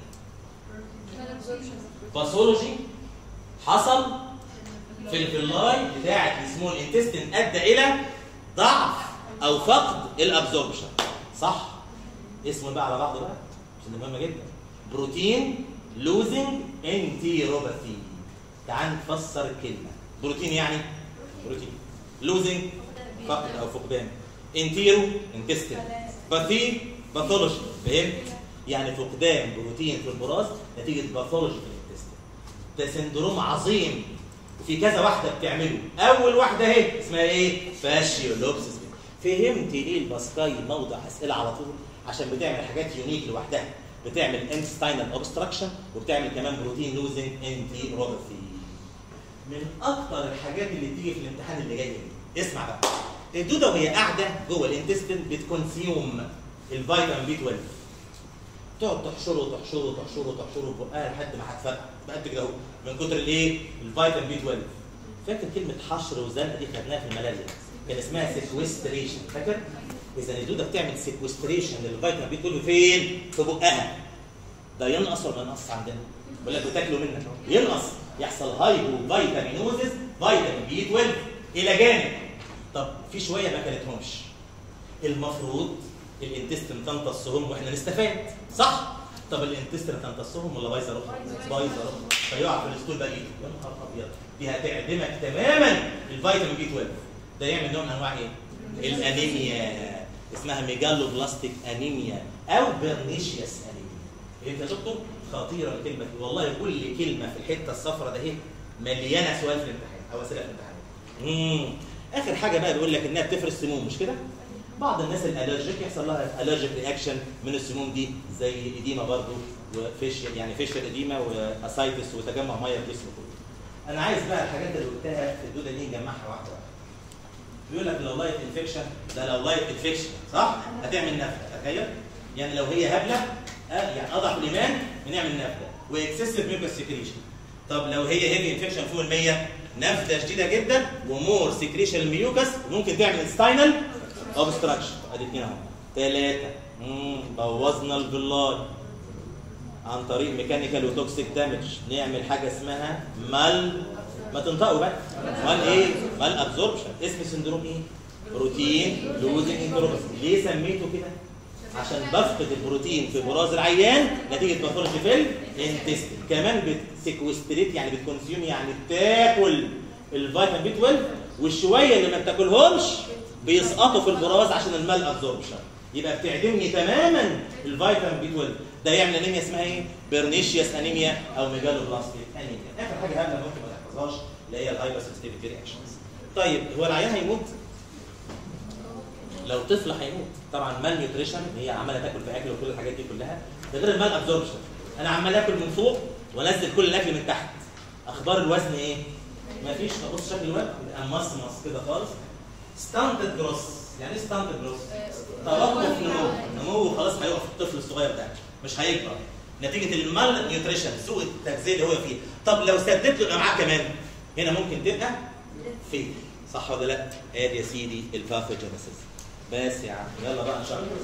باثولوجي حصل في الفيلاي بتاعه السمول انتستين ادى الى ضعف او فقد الابزوربشن صح اسمه بقى على بعضه بقى عشان ده مهم جدا بروتين لوزنج انتيروباثي تعال نفسر الكلمه بروتين يعني بروتين لوزنج فقد او فقدان انتيرو انتستين باثي باثولوجي فهمت يعني فقدان بروتين في البراز نتيجه باثولوجي في الانتستين ده سندروم عظيم وفي كذا واحده بتعمله اول واحده اهي اسمها ايه فاشيولوبسيس فهمت ليه الباسكاي موضع اسئله على طول عشان بتعمل حاجات يونيك لوحدها بتعمل انتستاينال اوبستراكشن وبتعمل كمان بروتين لوزنج انتي روباثي من اكتر الحاجات اللي بتيجي في الامتحان اللي جاي دي اسمع بقى الدوده وهي قاعده جوه الانتستين بتكونسيوم الفيتامين بي 12 تقعد تحشره تحشره تحشره تحشره في بقها لحد ما هتفرقع بقد كده اهو من كتر الايه؟ الفيتامين بي 12 فاكر كلمه حشر وزنقه دي خدناها في الملاريا كان اسمها سيكوستريشن فاكر؟ اذا الدوده بتعمل سيكوستريشن للفيتامين بي 12 فين؟ في بقها ده ينقص ولا ما ينقص عندنا؟ ولا بتاكلوا منها ينقص يحصل هايبو فيتامينوزيس فيتامين بي 12 الى جانب طب في شويه ما كلتهمش المفروض الانتستين تمتصهم واحنا نستفاد صح طب الانتستين تمتصهم ولا بايظه روح بايظه روح فيقع في الاسطول بقى ايه يا نهار ابيض دي هتعدمك تماما الفيتامين بي 12 ده يعمل نوع من انواع ايه الانيميا اسمها ميجالو بلاستيك انيميا او بيرنيشيوس انيميا فهمت يا دكتور خطيره الكلمه دي والله كل كلمه في الحته الصفراء ده اهي مليانه سؤال في الامتحان او اسئله في الامتحان امم اخر حاجه بقى بيقول لك انها بتفرز سموم مش كده بعض الناس الالرجيك يحصل لها الرجيك رياكشن من السموم دي زي اديما برضو وفيشل يعني فيشل اديما واسايتس وتجمع ميه في الجسم كله انا عايز بقى الحاجات اللي قلتها في الدوده دي نجمعها واحده واحده بيقول لك لو لايت انفكشن ده لو لايت انفكشن صح هتعمل نفخه تخيل يعني لو هي هبله آه يعني اضعف الايمان بنعمل نفخه واكسسيف ميوكس سكريشن طب لو هي هيفي انفكشن فوق ال 100 نفخه شديده جدا ومور سكريشن الميوكس ممكن تعمل ستاينال اوبستراكشن ادي اثنين اهو ثلاثه امم بوظنا الفيلاي عن طريق ميكانيكال وتوكسيك دامج نعمل حاجه اسمها مال ما تنطقوا بقى مال ايه؟ مال ابزوربشن اسم السندروم ايه؟ بروتين لوزنج انتروبس ليه سميته كده؟ عشان بفقد البروتين في براز العيان نتيجه باثولوجي في الانتستين كمان بتسيكوستريت يعني بتكونسيوم يعني بتاكل الفيتامين بي 12 والشويه اللي ما بتاكلهمش بيسقطوا في البراز عشان المال ابزوربشن يبقى بتعدمني تماما الفيتامين بي 12 ده يعمل انيميا اسمها ايه؟ بيرنيشيوس انيميا او ميجالوبلاستيك انيميا اخر حاجه هبله ممكن ما تحفظهاش اللي هي الهايبر سنسيتيفيتي رياكشنز طيب هو العيان هيموت لو طفل هيموت طبعا مال نيوتريشن هي عماله تاكل في اكل وكل الحاجات دي كلها ده غير المال ابزوربشن انا عمال اكل من فوق وانزل كل الاكل من تحت اخبار الوزن ايه؟ مفيش بص شكل الوزن مصمص كده خالص ستاندد جروس يعني ايه ستاندد جروس؟ توقف نمو نمو خلاص هيقف الطفل الصغير ده مش هيكبر نتيجه المال نيوتريشن سوء التغذيه اللي هو فيه طب لو سددت له معاه كمان هنا ممكن تبقى فيل صح ولا لا؟ ادي يا سيدي الباثوجينيسيس بس يا عم يلا بقى ان شاء الله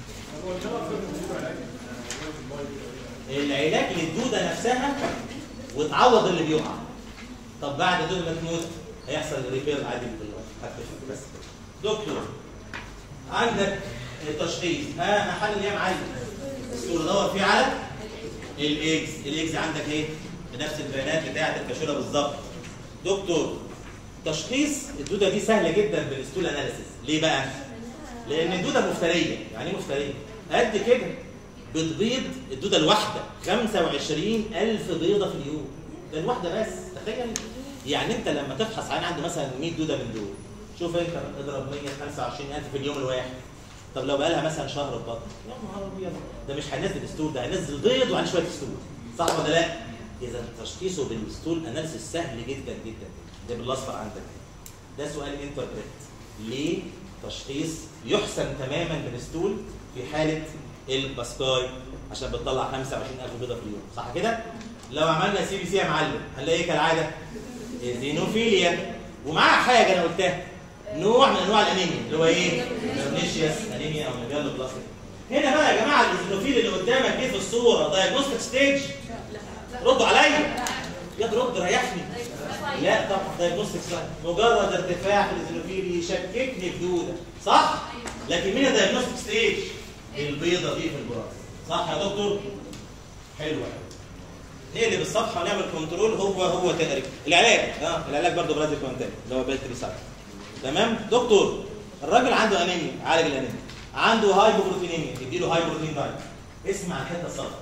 العلاج للدوده نفسها وتعوض اللي بيقع طب بعد الدوده ما تموت هيحصل ريبير عادي بالوقت بس دكتور عندك تشخيص ها محل اللي هي معايا الصوره دور فيه على الاكس الاكس عندك ايه بنفس البيانات بتاعه الكاشوره بالظبط دكتور تشخيص الدوده دي سهله جدا بالستول اناليسيس ليه بقى لان الدوده مفتريه يعني ايه مفتريه قد كده بتبيض الدوده الواحده 25000 بيضه في اليوم ده الواحده بس تخيل يعني انت لما تفحص عين عنده مثلا 100 دوده من دول شوف انت اضرب 125000 في اليوم الواحد طب لو بقى لها مثلا شهر في بطن يا نهار ابيض ده مش هينزل ستول ده هينزل بيض وعليه شويه ستول صح ولا لا؟ اذا تشخيصه بالستول اناليسيس سهل جدا جدا ده بالاصفر عندك ده سؤال انتربريت ليه تشخيص يحسن تماما بالستول في حاله الباسكاي عشان بتطلع 25000 بيضه في اليوم صح كده؟ لو عملنا سي بي سي يا معلم هنلاقي ايه كالعاده؟ زينوفيليا ومعاها حاجه انا قلتها نوع من انواع الانيميا اللي هو ايه؟ برنيشيوس انيميا او ميجالو بلاستيك هنا بقى يا جماعه الايزينوفيل اللي قدامك دي في الصوره دايجنوستيك ستيج ردوا عليا يا رد ريحني لا طبعا دايجنوستيك سلايد مجرد ارتفاع في الايزينوفيل يشككني في دوده صح؟ لكن مين الدايجنوستيك ستيج؟ البيضه دي في البراز صح يا دكتور؟ حلو نقلب الصفحه ونعمل كنترول هو هو تقريبا العلاج اه العلاج برضه برازيل كوانتين اللي هو بيلتري سايد تمام دكتور الراجل عنده انيميا عالج الانيميا عنده هايبوبروتينيميا اديله هاي بروتين دايت اسمع الحته الصفراء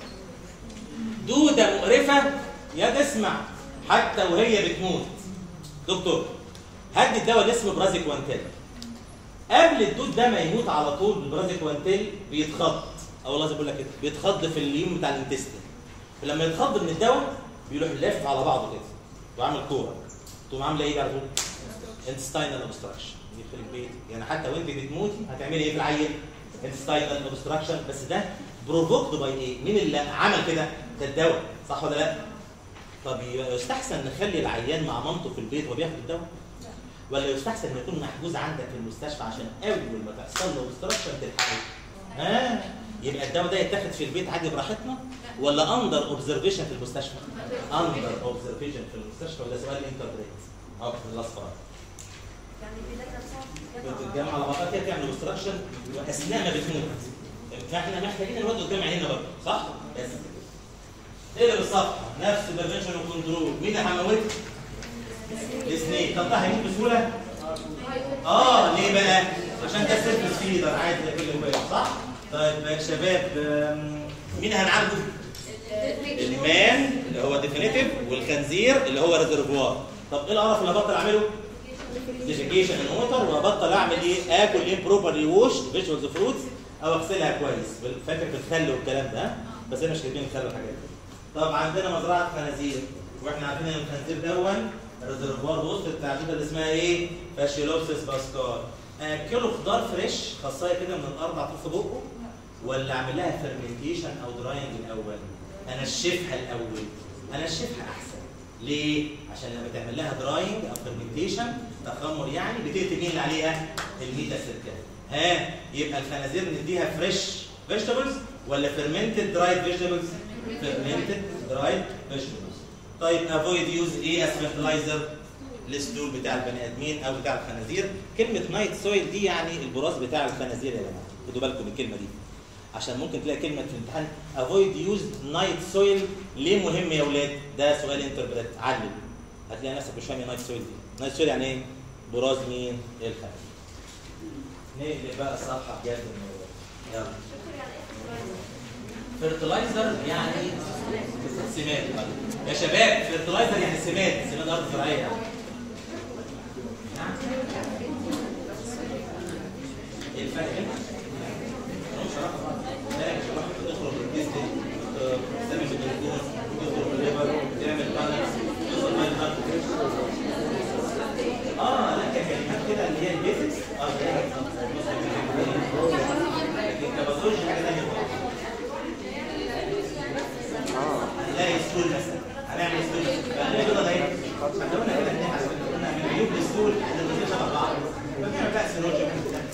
دوده مقرفه يا تسمع حتى وهي بتموت دكتور هدي الدواء اللي اسمه برازيكوانتيل قبل الدود ده ما يموت على طول بالبرازيكوانتيل بيتخض او والله زي بقول لك كده بيتخض في اليوم بتاع الانتستين فلما يتخض من الدواء بيروح لف على بعضه كده وعامل كوره تقوم عامله ايه على طول؟ انتستاينال اوبستراكشن يخرب بيتك يعني حتى وانت بتموتي هتعملي ايه في العيل؟ انتستاينال اوبستراكشن بس ده بروفوكد باي ايه؟ مين اللي عمل كده؟ ده الدواء صح ولا لا؟ طب يستحسن نخلي العيان مع مامته في البيت وهو بياخد الدواء؟ ولا يستحسن انه يكون محجوز عندك في المستشفى عشان اول ما تحصل له اوبستراكشن تلحقه؟ ها؟ يبقى الدواء ده يتاخد في البيت عادي براحتنا ولا اندر اوبزرفيشن في المستشفى؟ اندر اوبزرفيشن في المستشفى وده سؤال انتربريت اه في الاصفر يعني البلاد نفسها بتتجمع على بعضها كده تعمل اوبستراكشن واثناء ما بتموت فاحنا محتاجين الواد قدام عينينا برضه صح؟ بس اقلب الصفحه نفس البرفنشن وكنترول مين اللي هموت؟ الاثنين طب ده هيموت بسهوله؟ اه ليه بقى؟ عشان ده سيرفس فيدر عادي زي كل موبايل صح؟ طيب يا شباب آم، مين هنعالجه؟ المان اللي هو ديفينيتيف والخنزير اللي هو ريزرفوار طب ايه القرف اللي هبطل اعمله؟ ديفيكيشن الموتر وابطل اعمل ايه؟ اكل ايه بروبرلي ووش فيجوالز فروتس او اغسلها كويس فاكر في الخل والكلام ده ها؟ بس انا مش كاتبين الخل والحاجات دي طب عندنا مزرعه خنازير واحنا عارفين ان الخنزير دون ريزرفوار وسط التعديده اللي اسمها ايه؟ فاشيلوبسيس باسكال اكله خضار فريش خاصيه كده من الارض احطه في بقه ولا اعمل لها فيرمنتيشن او دراينج الاول؟ انشفها الاول انشفها احسن ليه؟ عشان لما تعمل لها دراينج او فيرمنتيشن تخمر يعني بتقتل مين اللي عليها؟ الميتا سيركات ها يبقى الخنازير نديها فريش فيجيتابلز ولا فيرمنتد درايد فيجيتابلز؟ فيرمنتد درايد فيجيتابلز طيب افويد يوز ايه از فيرتلايزر الاسلوب بتاع البني ادمين او بتاع الخنازير كلمه نايت سويل دي يعني البراز بتاع الخنازير يا جماعه خدوا بالكم من الكلمه دي عشان ممكن تلاقي كلمه في الامتحان افويد يوز نايت سويل ليه مهم يا اولاد ده سؤال انتربريت علم هتلاقي نفسك مش فاهم نايت سويل دي نايت سويل يعني ايه براز مين الخنازير نقلب بقى الصفحه بجد الموضوع يلا فيرتلايزر يعني سماد يا شباب فيرتلايزر يعني سماد سماد ارض زراعيه يعني. ايه الفرق هنا؟ ملهمش علاقة ببعض. لا يا شباب تخرج بالجسم تعمل بالجلوكوز تخرج بالليفر تعمل بالانس توصل بقى للهارت اه لا ككلمات كده اللي هي البيزكس اه ده هي لكن كباثولوجي حاجه ثانيه خالص هنلاقي ستول مثلا هنعمل ستول فهنلاقي كده ده ايه؟ احنا قلنا كده ان احنا قلنا من عيوب الستول ان الاثنين شبه بعض فبنعمل بقى سيروجيا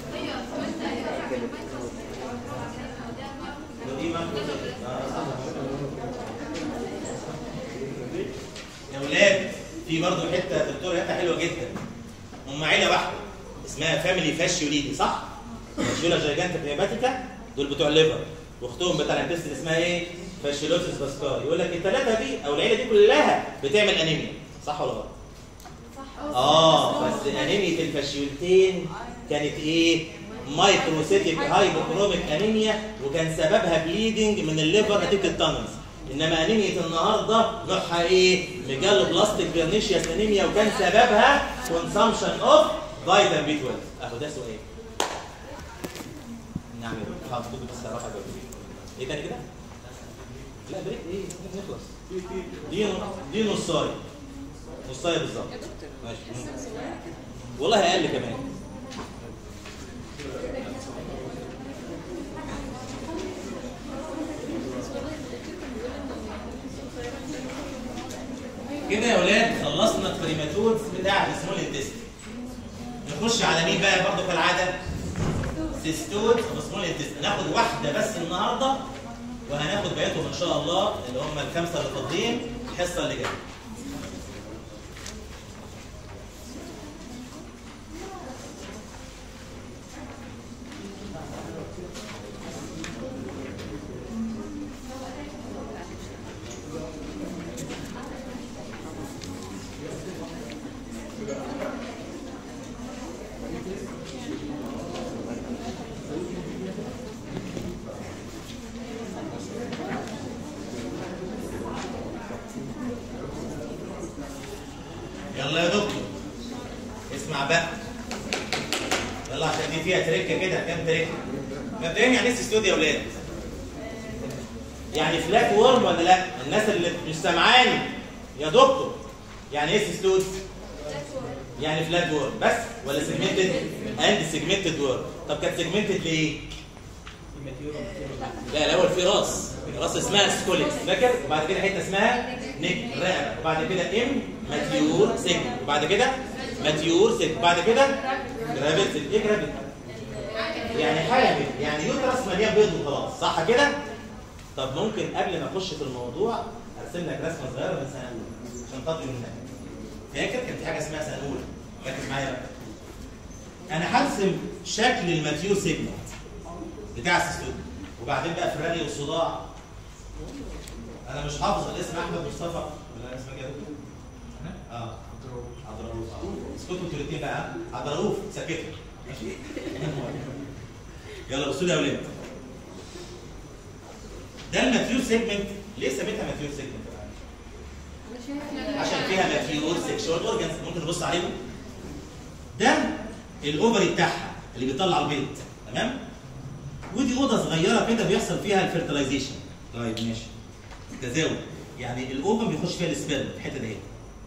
ودي ما يا ولاد في برضه حته دكتور حته حلوه جدا هم عيله واحده اسمها فاميلي فاشيوليدي صح؟ فاشيولا جايجانتا هيباتيكا دول بتوع الليفر واختهم بتاع الانتستين اسمها ايه؟ فاشيلوسيس باسكال يقول لك الثلاثه دي او العيله دي كلها بتعمل انيميا صح ولا غلط؟ اه بس انيميا الفاشيولتين كانت ايه؟ مايكروسيتيك هايبوكروميك انيميا وكان سببها بليدنج من الليفر نتيجه التانلز انما انيميا النهارده نوعها ايه؟ ميجالو بلاستيك بيرنيشياس انيميا وكان سببها كونسامشن اوف فيتامين بي 12 اهو ده سؤال نعم يا دكتور حاضر بس الصراحه جاوب ايه تاني كده؟ لا بريك ايه؟ نخلص دي دي نصايه نصايه بالظبط ماشي والله اقل كمان كده يا ولاد خلصنا البريماتورز بتاع السمول انتست نخش على مين بقى برضه كالعاده سيستود وسمول انتست ناخد واحده بس النهارده وهناخد بقيتهم ان شاء الله اللي هم الخمسه اللي فاضلين الحصه اللي جايه يلا يا دكتور اسمع بقى يلا عشان دي فيها تركه كده كام تركه مبدئيا يعني ايه استوديو يا اولاد يعني فلات وورم ولا لا الناس اللي مش سامعاني يا دكتور يعني ايه سيستود يعني فلات وورم بس ولا سيجمنتد اند سيجمنتد وورم طب كانت سيجمنتد ليه لا الاول في راس راس اسمها سكوليكس فاكر وبعد كده حته اسمها نيك رقبه وبعد كده ام ماتيور سيجن وبعد كده ماتيور سيجن وبعد كده جرافيت سيجن ايه جرافيت يعني حامل يعني يوترس مليان بيض وخلاص صح كده طب ممكن قبل ما اخش في الموضوع ارسم لك رسمه صغيره من سنه اولى عشان تطلع منها فاكر كان في حاجه اسمها سنه اولى ركز معايا بقى انا هرسم شكل الماتيور سيجمنت بتاع السيستول وبعدين بقى فراري والصداع انا مش حافظ الاسم احمد مصطفى ولا اسمك ايه يا دكتور؟ اه عضلروف اسكتوا انتوا الاثنين بقى عضلروف سكتوا ماشي يلا بصوا لي يا اولاد ده الماتيور سيجمنت ليه سميتها ماتيور سيجمنت عشان فيها ماتيور سيكشوال اورجانز ممكن تبص عليهم ده الاوفري بتاعها اللي بيطلع البيض تمام ودي اوضه صغيره كده بيحصل فيها الفيرتلايزيشن طيب ماشي تزاوج يعني الاوفم بيخش فيها السبيرم في الحته دي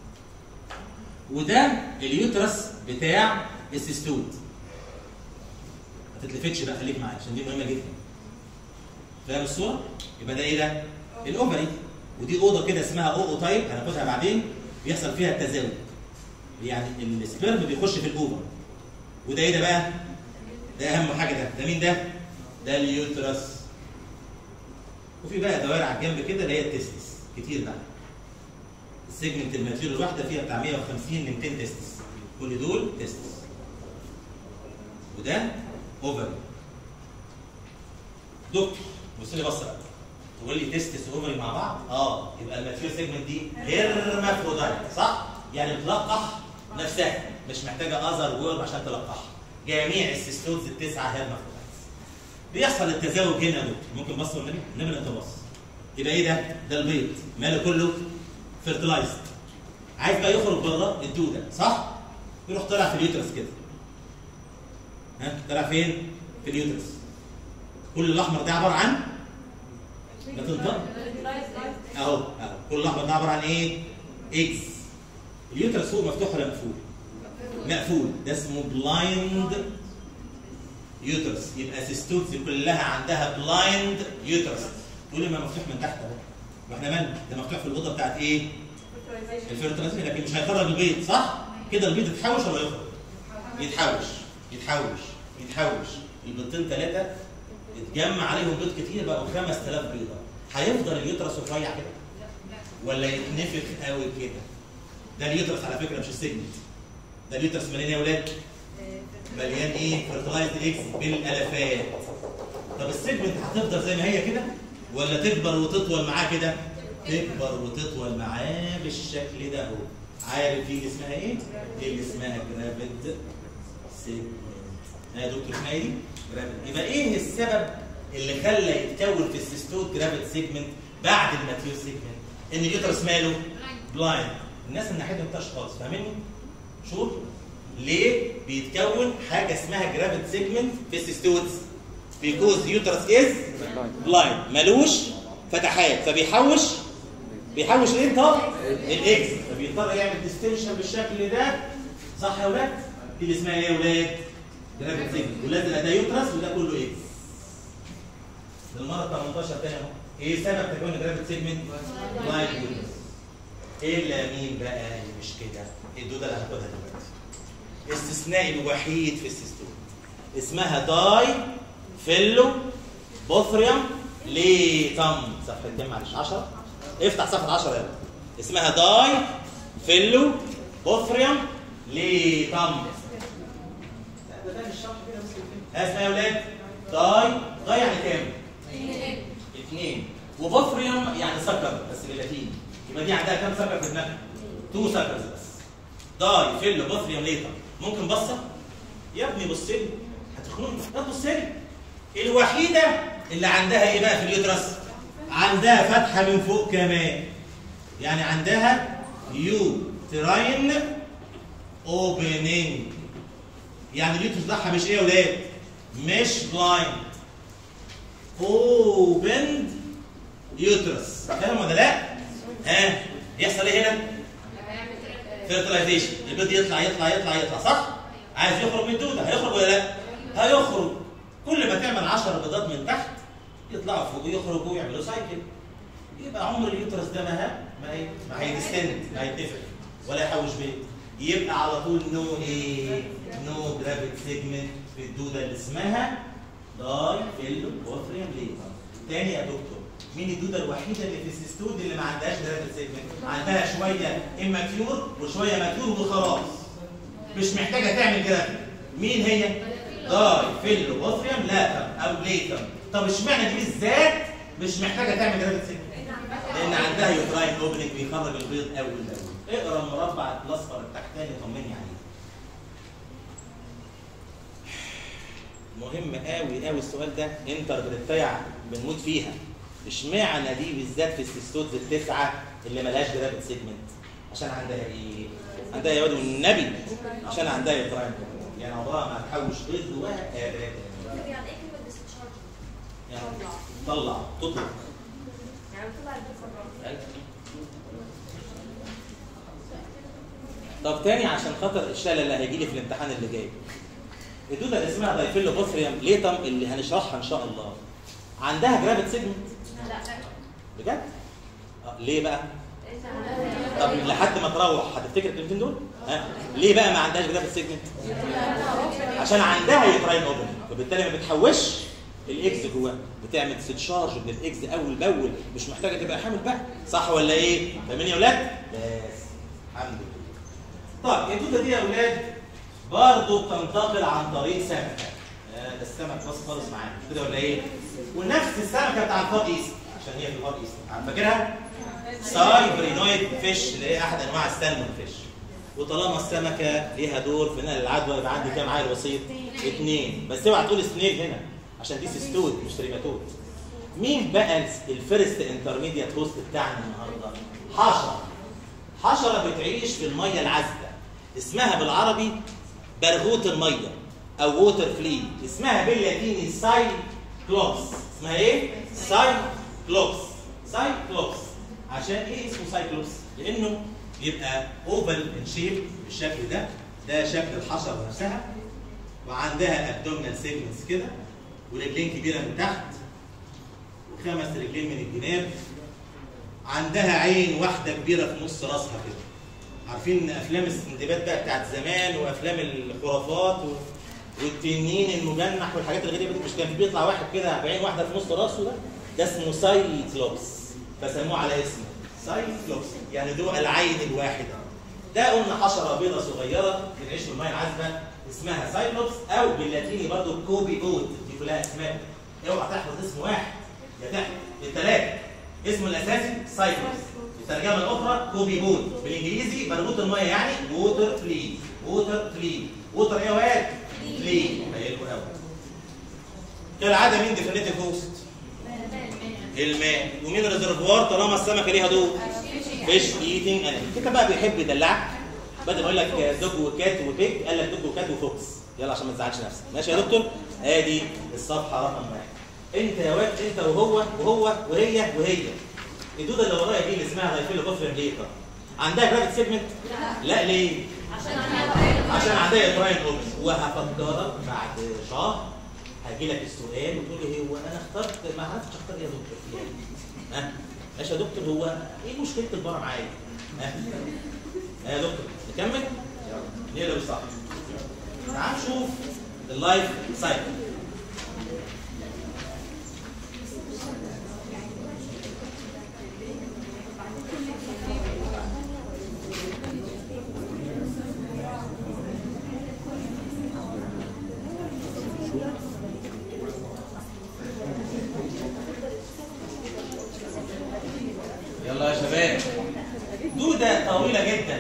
وده اليوترس بتاع السيستود ما تتلفتش بقى خليك معايا عشان دي مهمه جدا فاهم الصوره؟ يبقى ده ايه ده؟ الاوفري ودي اوضه كده اسمها او او تايب هناخدها بعدين بيحصل فيها التزاوج يعني السبيرم بيخش في الاوفر وده ايه ده بقى؟ ده اهم حاجه ده ده مين ده؟ ده اليوترس وفي بقى دوائر على الجنب كده اللي هي التستس كتير بقى السيجمنت الماتيور الواحده فيها بتاع 150 ل 200 تستس كل دول تستس وده اوفر دكتور بص لي بصه بقى تقول لي تستس اوفري مع بعض اه يبقى الماتيور سيجمنت دي هيرمافرودايت صح يعني بتلقح نفسها مش محتاجه اذر وورد عشان تلقحها جميع السيستودز التسعه هيرمافرودايت بيحصل التزاوج هنا يا دكتور ممكن بص والنبي النبي انت بص يبقى ايه ده؟ ده البيض ماله كله فيرتلايزد عايز بقى يخرج بره الدوده صح؟ يروح طالع في اليوترس كده ها طالع فين؟ في اليوترس كل الاحمر ده عباره عن ما تنطق اهو اهو كل الاحمر ده عباره عن ايه؟ اكس اليوترس فوق مفتوح ولا مقفول؟ مقفول ده اسمه بلايند يوترس يبقى سيستوتس كلها عندها بلايند يوترس تقول لي ما مفتوح من تحت اهو ما احنا مالنا ده مفتوح في الاوضه بتاعت ايه؟ الفيرتلايزيشن لكن مش هيخرج البيض صح؟ كده البيض يتحوش ولا يخرج؟ يتحوش يتحوش يتحوش البيضتين ثلاثه اتجمع عليهم بيض كتير بقوا 5000 بيضه هيفضل اليوترس رفيع كده؟ ولا يتنفخ قوي كده؟ ده اليوترس على فكره مش السيجمنت ده اليوترس مليان يا ولاد مليان ايه؟ فرتلايز اكس بالالافات. طب السيجمنت هتفضل زي ما هي كده؟ ولا تكبر وتطول معاه كده؟ تكبر وتطول معاه بالشكل ده اهو. عارف دي اسمها ايه؟ دي اللي اسمها جرافيد سيجمنت. يا دكتور اسمها ايه دي؟ جرافيد. يبقى ايه السبب اللي خلى يتكون في السيستوت جرافيد سيجمنت بعد الماتيور سيجمنت؟ ان اليوترس ماله؟ بلايند. الناس من ناحيتهم بتاعش خالص فاهميني؟ شوف ليه بيتكون حاجه اسمها جرافيد سيجمنت في السيستوتس بيكوز يوترس از بلايند ملوش فتحات فبيحوش بيحوش الايه طب الاكس فبيضطر يعمل ديستنشن بالشكل ده صح يا ولاد دي اللي اسمها ايه يا ولاد جرافيد سيجمنت ولاد ده يوترس وده كله اكس المره 18 تاني اهو ايه سبب تكون جرافيد سيجمنت بلايند يوترس الا مين بقى اللي مش كده الدوده اللي هناخدها دلوقتي استثناء الوحيد في السيستم اسمها داي فيلو بوثريوم ليتم صفحه كام معلش 10 افتح صفحه 10 يلا اسمها داي فيلو بوثريوم ليتم لا، ده ده مش شرح كده بس كده. ها اسمها يا ولاد داي داي يعني كام؟ اثنين وبوثريوم يعني سكر بس باللاتيني يبقى دي عندها كام سكر في دماغها؟ تو سكرز بس داي فيل بوثريوم ليتر ممكن بصه؟ يا ابني بص لي هتخنقني لا تبص لي الوحيده اللي عندها ايه بقى في اليوترس؟ عندها فتحه من فوق كمان يعني عندها يوتراين اوبننج يعني اليوترس بتاعها مش ايه يا ولاد؟ مش بلايند اوبند يوترس فاهم ولا لا؟ ها يحصل ايه هنا؟ فيرتلايزيشن البيض يطلع يطلع يطلع يطلع صح؟ عايز يخرج من الدوده هيخرج ولا لا؟ هيخرج كل ما تعمل 10 بيضات من تحت يطلعوا فوق ويخرجوا ويعملوا سايكل يبقى عمر اليوترس ده ما ها ما هي ما هيدستند ما هيتفق ولا يحوش بيض يبقى على طول نو ايه؟ نو جرافيد سيجمنت في الدوده اللي اسمها داي فيلو بوثريوم ليتر تاني يا دكتور مين الدوده الوحيده اللي في السيستود اللي ما عندهاش جرافيد سيجمنت عندها شويه اماتيور وشويه ماتيور وخلاص مش محتاجه تعمل جرافيد مين هي داي فيلو بوثريوم لاتر او ليتر طب اشمعنى دي بالذات مش محتاجه تعمل جرافيد سيجمنت لان عندها يوتراين اوبننج بيخرج البيض اول باول اقرا المربع الاصفر التحتاني طمني عليه مهم قوي قوي السؤال ده انتر بتتيع بنموت فيها اشمعنى دي بالذات في السيستوز التسعه اللي ملهاش جرافيت سيجمنت عشان عندها ايه؟ عندها يا واد والنبي عشان عندها يتراين يعني عمرها ما هتحوش بيض جواها ابدا يعني ايه كلمه ديسشارج؟ يعني طلع تطلق يعني بتطلع البيت طب تاني عشان خاطر الشلل اللي هيجي لي في الامتحان اللي جاي الدوده اللي اسمها دايفيلو بوثريوم ليتم اللي هنشرحها ان شاء الله عندها جرافيت سيجمنت لا بجد؟ آه، ليه بقى؟ طب لحد ما تروح هتفتكر الكلمتين دول؟ ها؟ ليه بقى ما عندهاش جرافيت سيجمنت؟ عشان عندها يوتراين اوبن وبالتالي ما بتحوش الاكس جواها بتعمل ستشارج من الاكس اول باول مش محتاجه تبقى حامل بقى صح ولا ايه؟ فاهمين يا اولاد؟ بس الحمد لله طيب الدوده دي يا اولاد برضه بتنتقل عن طريق سمكه آه، ده السمك باص خالص معانا كده ولا ايه؟ ونفس السمكه بتاع الفار ايست عشان هي في الفار ايست عارف فاكرها؟ سايبرينويد فيش اللي هي احد انواع السالمون فيش وطالما السمكه ليها دور في نقل العدوى يبقى عندي كام عيل وسيط؟ اثنين بس اوعى تقول سنيل هنا عشان دي سيستود مش تريماتود مين بقى الفيرست انترميديت هوست بتاعنا النهارده؟ حشره حشره بتعيش في الميه العذبه اسمها بالعربي برغوث الميه او ووتر فلي اسمها باللاتيني سايكلوبس اسمها ايه؟ سايكلوبس سايكلوبس عشان ايه اسمه سايكلوبس؟ لانه بيبقى اوفال ان شيب بالشكل ده ده شكل الحشره نفسها وعندها ابدومينال سيجمنتس كده ورجلين كبيره من تحت وخمس رجلين من الجناب عندها عين واحده كبيره في نص راسها كده عارفين افلام السندباد بقى بتاعت زمان وافلام الخرافات و... والتنين المجنح والحاجات الغريبه دي مش كان بيطلع واحد كده بعين واحده في نص راسه ده ده اسمه سايكلوبس فسموه على اسمه سايكلوبس يعني ذو العين الواحده ده قلنا حشره بيضاء صغيره بتعيش في الميه العذبه اسمها سايكلوبس او باللاتيني برضه كوبي اوت دي كلها اسماء اوعى تحفظ اسم واحد يا تحفظ الثلاثه اسمه الاساسي سايكلوبس الترجمه الاخرى كوبي بوت بالانجليزي برغوث الميه يعني ووتر فلي ووتر فلي ووتر ايه يا واد؟ فلي حلو قوي كالعاده مين ديفينيتيف هوست؟ الماء ومين الريزرفوار طالما السمكه ليها دور؟ فيش ايتنج انيمال كده بقى بيحب يدلعك بدل ما يقول لك دوج وكات وبيج قال لك دوج وكات وفوكس يلا عشان ما تزعلش نفسك ماشي يا دكتور ادي الصفحه رقم واحد انت يا واد انت وهو وهو وهي وهي الدوده اللي ورايا دي اللي اسمها رايفيلو بوفرين ليتر عندها جرافيت سيجمنت؟ لا ليه؟ عشان عشان عندها تراين اوبن وهفكرك بعد شهر هجي لك السؤال وتقول لي هو انا اخترت ما عرفتش اختار ايه يا دكتور يعني ها ماشي يا دكتور هو ايه مشكله البره معايا؟ ها ها يا دكتور نكمل؟ يلا نقلب الصح تعال نشوف اللايف سايكل يلا يا شباب دودة طويلة جدا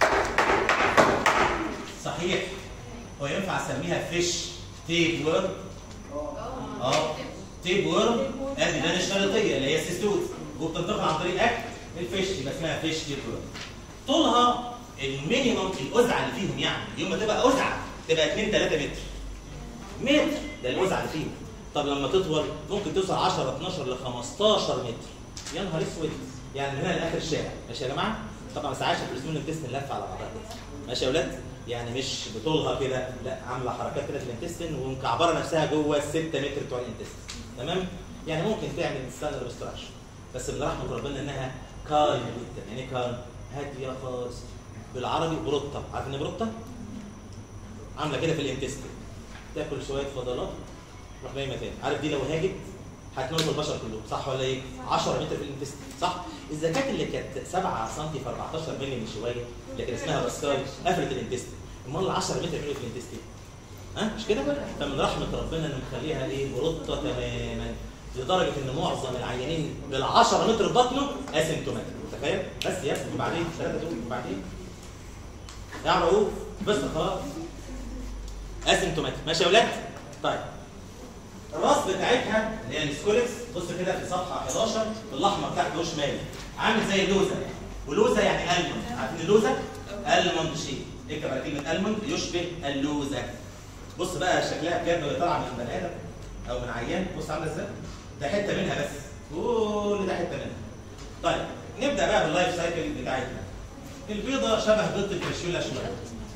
صحيح هو ينفع اسميها فيش تيب وورم اه تيب وورم ادي ده الشريطية اللي هي السيستوت وبتنتقل عن طريق اكل الفيش يبقى اسمها فيش تيب وورم طولها المينيمم الأزعة اللي فيهم يعني يوم ما تبقى أزعة تبقى 2 3 متر متر ده الأزعة اللي فيهم طب لما تطول ممكن توصل 10 12 ل 15 متر يا نهار اسود يعني من هنا لاخر الشارع ماشي يا جماعه طبعا ما ساعتش البرسمون الانتستين لفه على بعضها كده ماشي يا اولاد يعني مش بطولها كده لا عامله حركات كده في الانتستين ومكعبره نفسها جوه ال 6 متر بتوع الانتستين تمام يعني ممكن تعمل ستاندرد ريستراكشن بس من رحمه ربنا انها كالم جدا يعني كالم هاديه خالص بالعربي بروتة عارف ان بروتة عامله كده في الانتستين تاكل شويه فضلات تروح نايمه تاني عارف دي لو هاجت هتموت البشر كلهم صح ولا ايه 10 متر في الانتستين صح اذا كانت اللي كانت 7 سم في 14 مللي من شويه لكن اسمها باسكاي قفلت الانتستين امال 10 متر مللي في الانتستين ها مش كده فمن رحمه ربنا انه مخليها ايه بروتة تماما لدرجه ان معظم العيانين بال 10 متر في بطنه اسيمتوماتيك تخيل بس يا ابني وبعدين ثلاثه دول وبعدين يا رؤوف بس خلاص اسيمتوماتيك ماشي يا ولاد طيب الراس بتاعتها اللي هي السكولكس بص كده في صفحه 11 بالاحمر تحت له شمال عامل زي اللوزه ولوزه يعني الموند عارفين اللوزه؟ الموند شيء اكتب على كلمه الموند يشبه اللوزه بص بقى شكلها بجد وهي طالعه من بني ادم او من عيان بص عامله ازاي؟ ده حته منها بس كل ده حته منها طيب نبدا بقى باللايف سايكل بتاعتنا البيضه شبه بيضه الفاشيولا شويه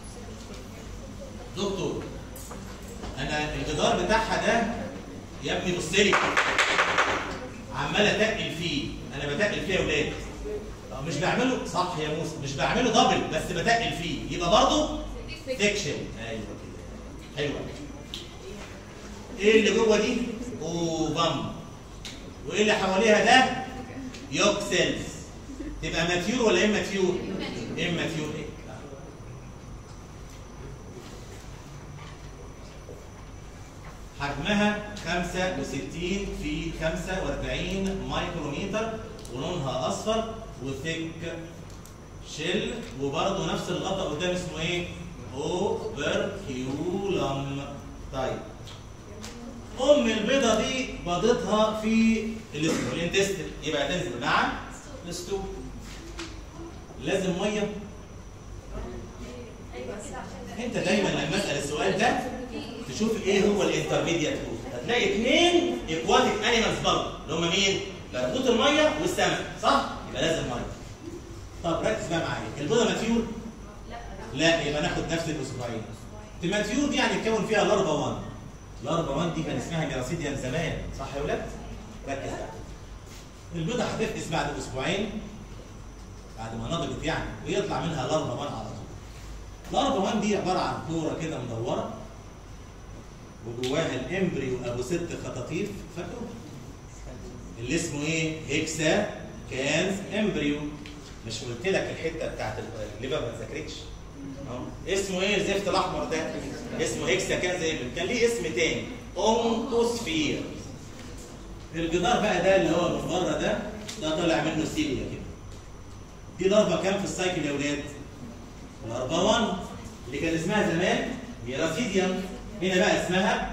دكتور انا الجدار بتاعها ده يا ابني بص لي عمال اتقل فيه انا بتقل فيه يا ولاد طب مش بعمله صح يا موسى مش بعمله دبل بس بتقل فيه يبقى برضه سكشن ايوه كده حلوه ايه اللي جوه دي اوفم وايه اللي حواليها ده يوكسلز تبقى ماتيور ولا اماتيور اماتيور ايه حجمها 65 في 45 مايكرومتر ولونها اصفر وثيك شيل وبرضه نفس الغطاء قدام اسمه ايه؟ اوفركيولم طيب ام البيضه دي بيضتها في الاسم الانتستين يبقى تنزل مع الستوب لازم ميه ايوه كده عشان انت دايما لما اسال السؤال ده تشوف ايه هو الانترميديت فود هتلاقي اثنين اكواتيك انيمالز برضه اللي هم مين؟ الحوت الميه والسمك صح؟ يبقى لازم ميه طب ركز بقى معايا البيضه ماتيور؟ لا لا يبقى ناخد نفس الاسبوعين الماتيور دي يعني يتكون فيها لارفا 1 لارفا 1 دي كان اسمها جراسيديان زمان صح يا ولاد؟ ركز بقى البيضه هتفقس بعد اسبوعين بعد ما نضجت يعني ويطلع منها لارفا 1 على طول لارفا 1 دي عباره عن كوره كده مدوره وجواها الامبريو ابو ست خطاطيف فاكره؟ اللي اسمه ايه؟ هيكسا كانز امبريو مش قلت لك الحته بتاعت الليفر ما تذاكرتش أهو. اسمه ايه الزفت الاحمر ده؟ اسمه هيكسا كانز امبريو كان ليه اسم تاني اونكوسفير الجدار بقى ده اللي هو من بره ده ده طلع منه سيليا كده دي ضربه كام في السايكل يا ولاد؟ الاربعه 1 اللي كان اسمها زمان ميراسيديوم هنا بقى اسمها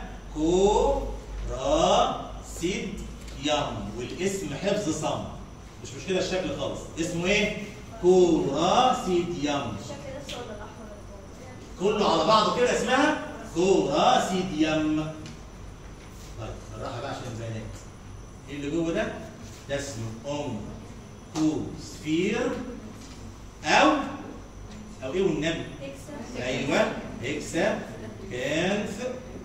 كوراسيديوم والاسم حفظ صم مش مشكله الشكل خالص اسمه ايه؟ كوراسيديوم الشكل نفسه ولا الاحمر كله على بعضه كده اسمها كوراسيديوم طيب بالراحه بقى عشان البيانات ايه اللي جوه ده؟ ده اسمه اونكوسفير او او ايه والنبي؟ اكسا ايوه هيكسا كانث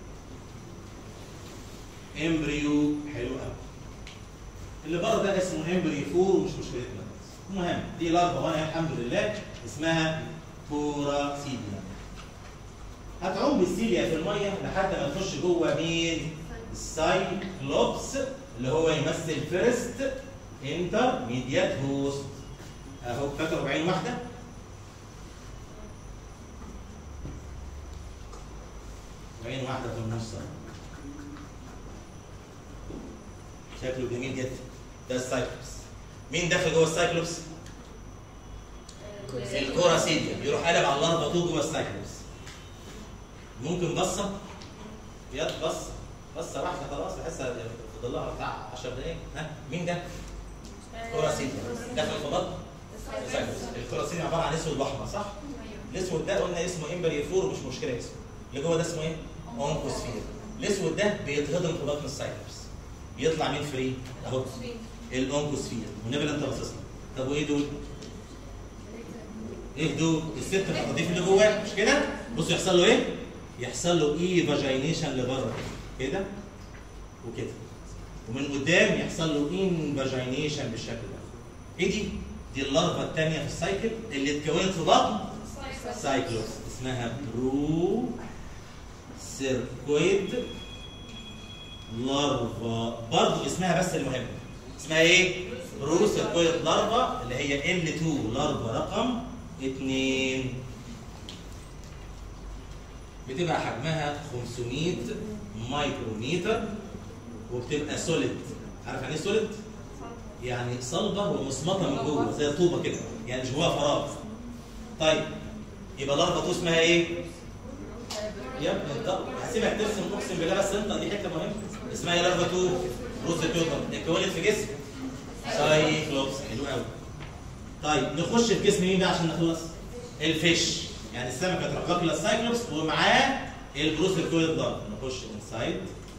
امبريو حلو قوي اللي بره ده اسمه امبريو فور ومش مشكلتنا المهم دي لارفا وانا الحمد لله اسمها بوراسيديا هتعوم بالسيليا في الميه لحد ما تخش جوه مين؟ السايكلوبس اللي هو يمثل فيرست انتر ميديات هوست اهو فاكروا بعين واحده وعين واحدة في النص شكله جميل جدا ده السايكلوبس مين داخل جوه السايكلوبس؟ الكوراسيديا بيروح قلب على اللارفا طول جوه السايكلوبس ممكن بصة يد بصة بصة واحدة خلاص بحس فاضل لها بتاع 10 دقايق ها مين ده؟ كوراسيديا داخل في بطن السايكلوبس الكوراسيديا عبارة عن اسود واحمر صح؟ الاسود ده قلنا اسمه امبريفور مش مشكلة اسمه اللي جوه ده اسمه ايه؟ اونكوسفير الاسود ده بيتهضم في بطن السايكلوبس بيطلع مين فري؟ اهو الاونكوسفير والنبي اللي انت باصص له طب وايه دول؟ ايه دول؟ الست الخطاطيف اللي جواه مش كده؟ بص يحصل له ايه؟ يحصل له ايه فاجينيشن لبره كده وكده ومن قدام يحصل له ان فاجينيشن بالشكل ده ايه دي؟ دي اللارفا الثانيه في السايكل اللي اتكونت في بطن سايكلوس اسمها برو سيركويد لارفا برضه اسمها بس المهم اسمها ايه؟ برو سيركويد لارفا اللي هي ال 2 لارفا رقم 2 بتبقى حجمها 500 مايكرومتر وبتبقى سوليد عارف يعني ايه سوليد؟ يعني صلبه ومصمطه من جوه زي الطوبه كده يعني مش جواها فراغ طيب يبقى لارفا 2 اسمها ايه؟ يا ابني انت هسيبك ترسم اقسم بالله بس انت دي حته مهمه اسمها ايه لارفا 2 روز بيوتر اتكونت في جسم سايكلوبس حلو قوي طيب نخش في جسم مين بقى عشان نخلص؟ الفيش يعني السمكه ترقاقيا السايكلوبس ومعاه البروسيكويد بلاد نخش انسايد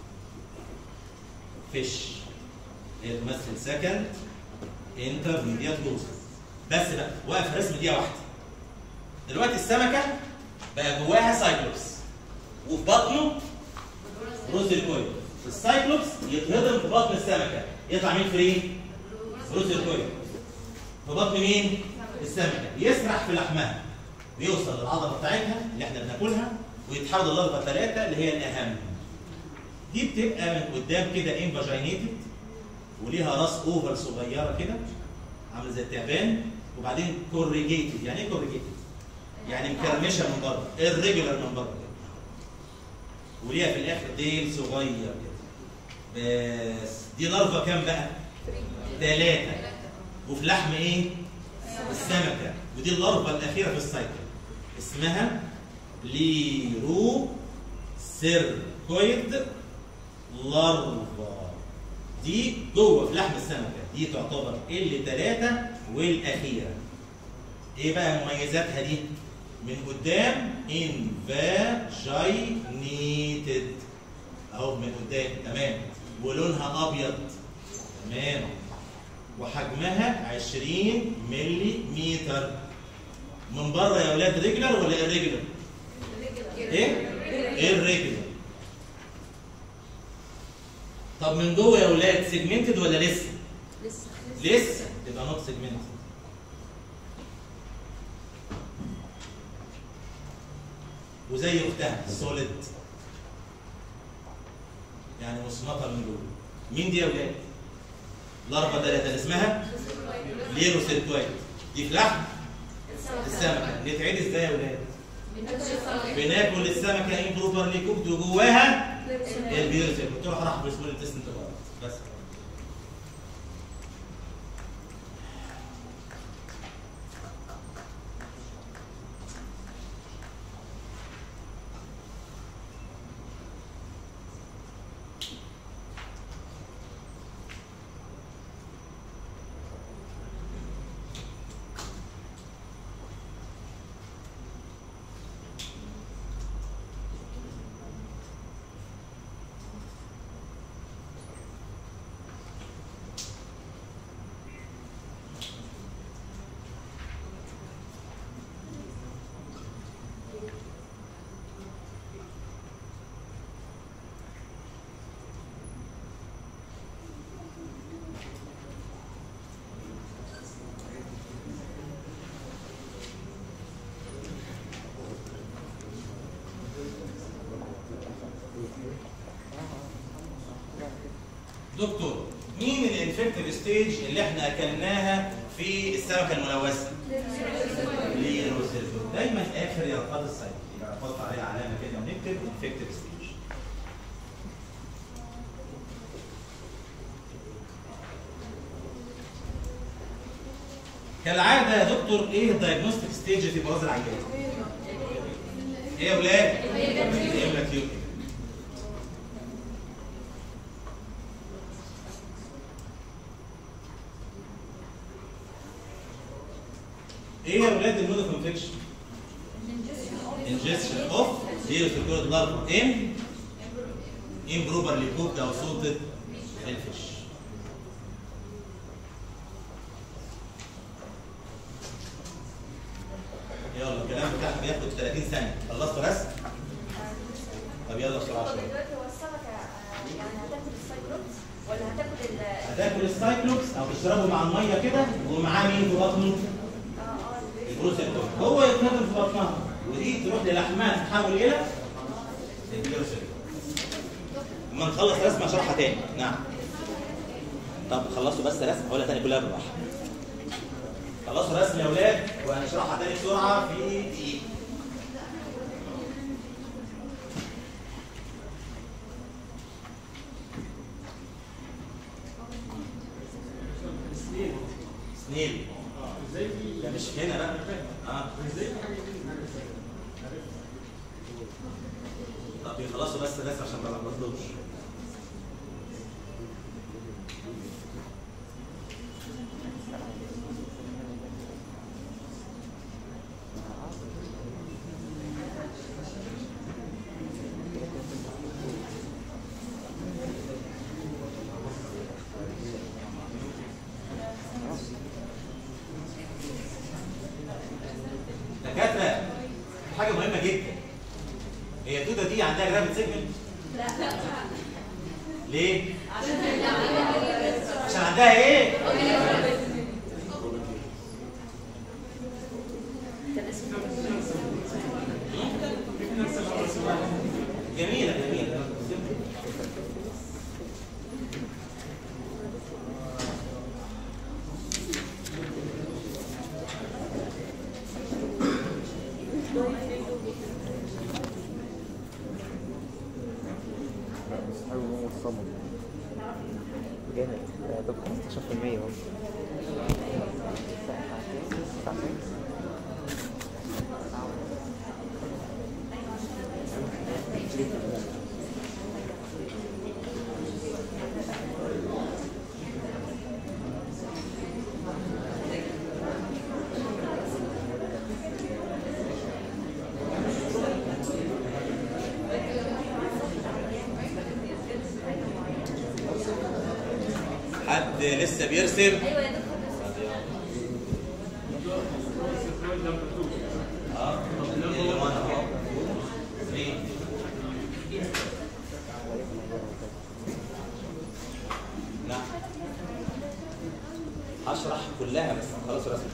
فيش هي تمثل سكند انترميديات لوز بس بقى واقف رسم دقيقه واحده دلوقتي السمكه بقى جواها سايكلوبس وفي بطنه بروسيكويد السايكلوبس يتهضم في بطن السمكه يطلع مين فري؟ بروسيكويد في بطن مين؟ السمكه يسرح في لحمها ويوصل للعضله بتاعتها اللي احنا بناكلها ويتحول للاربع ثلاثه اللي هي الاهم دي بتبقى من قدام كده انفاجينيتد وليها راس اوفر صغيره كده عامله زي التعبان وبعدين كوريجيتد يعني ايه كوريجيتد؟ يعني مكرمشه من بره الريجولار من بره كده وليها في الاخر ديل صغير كده بس دي لارفا كام بقى؟ ثلاثه وفي لحم ايه؟ السمكه ودي اللارفا الاخيره في السايكل اسمها ليرو سيركويد لارفا دي جوه في لحم السمكه دي تعتبر ال 3 والاخيره ايه بقى مميزاتها دي من قدام انفاجينيتد اهو من قدام تمام ولونها ابيض تمام وحجمها 20 ملي متر من بره يا اولاد ريجولار ولا irregular؟ ايه؟ irregular طب من جوه يا اولاد سيجمنتد ولا لسه؟ لسه لسه تبقى نوت سيجمنتد وزي اختها سوليد يعني مصمطه من جوه مين دي يا اولاد؟ الاربعه ثلاثه اللي اسمها ليروسيلتويد دي في لحم السمكه نتعيد ازاي يا اولاد؟ بناكل السمكه امبروبرلي كوكد وجواها البيوتيك بتروح راح بسمول التست بس دكتور مين الانفكتيف ستيج اللي احنا اكلناها في السمكه الملوثه؟ ليروسيلفر دايما اخر يرقاد السيد يبقى نحط عليها علامه كده ونكتب انفكتيف ستيج كالعاده يا دكتور ايه الدايجنوستيك ستيج في براز العيان؟ ايه يا ولاد؟ ايه الاكيوت ايه يا ولاد المود اوف انفكشن؟ ingestion of zero larva in improperly cooked او salted shellfish. يلا الكلام بتاعك بياخد 30 ثانية، خلصت رسم؟ طب يلا بسرعة هو شوية. دلوقتي هو السمكة آه، يعني هتاكل السايكلوبس ولا هتاكل ال هتاكل السايكلوبس او تشربه مع المية كده ومعاه مين في بطنه؟ اه اه البروسيكول هو يتنظم في بطنها ودي تروح للحمها تتحول الى البروسيكول اما نخلص رسم اشرحها تاني نعم طب خلصوا بس رسم هقولها تاني كلها بالراحه خلصوا رسم يا اولاد وهنشرحها تاني بسرعه في دقيقه طب يخلصوا بس الناس عشان ما نلخبطوش دكاتره حاجه مهمه جدا هي الدوده دي عندها جرافيت سيجمنت ليه عشان عندها ايه جميله جميله حلو هو الصمد جامد ده طب 15% اهو ساعتين حد لسه بيرسم ايوه يا دكتور اه اللي وانا اهو مين؟ نعم هشرح كلها بس خلاص رسمت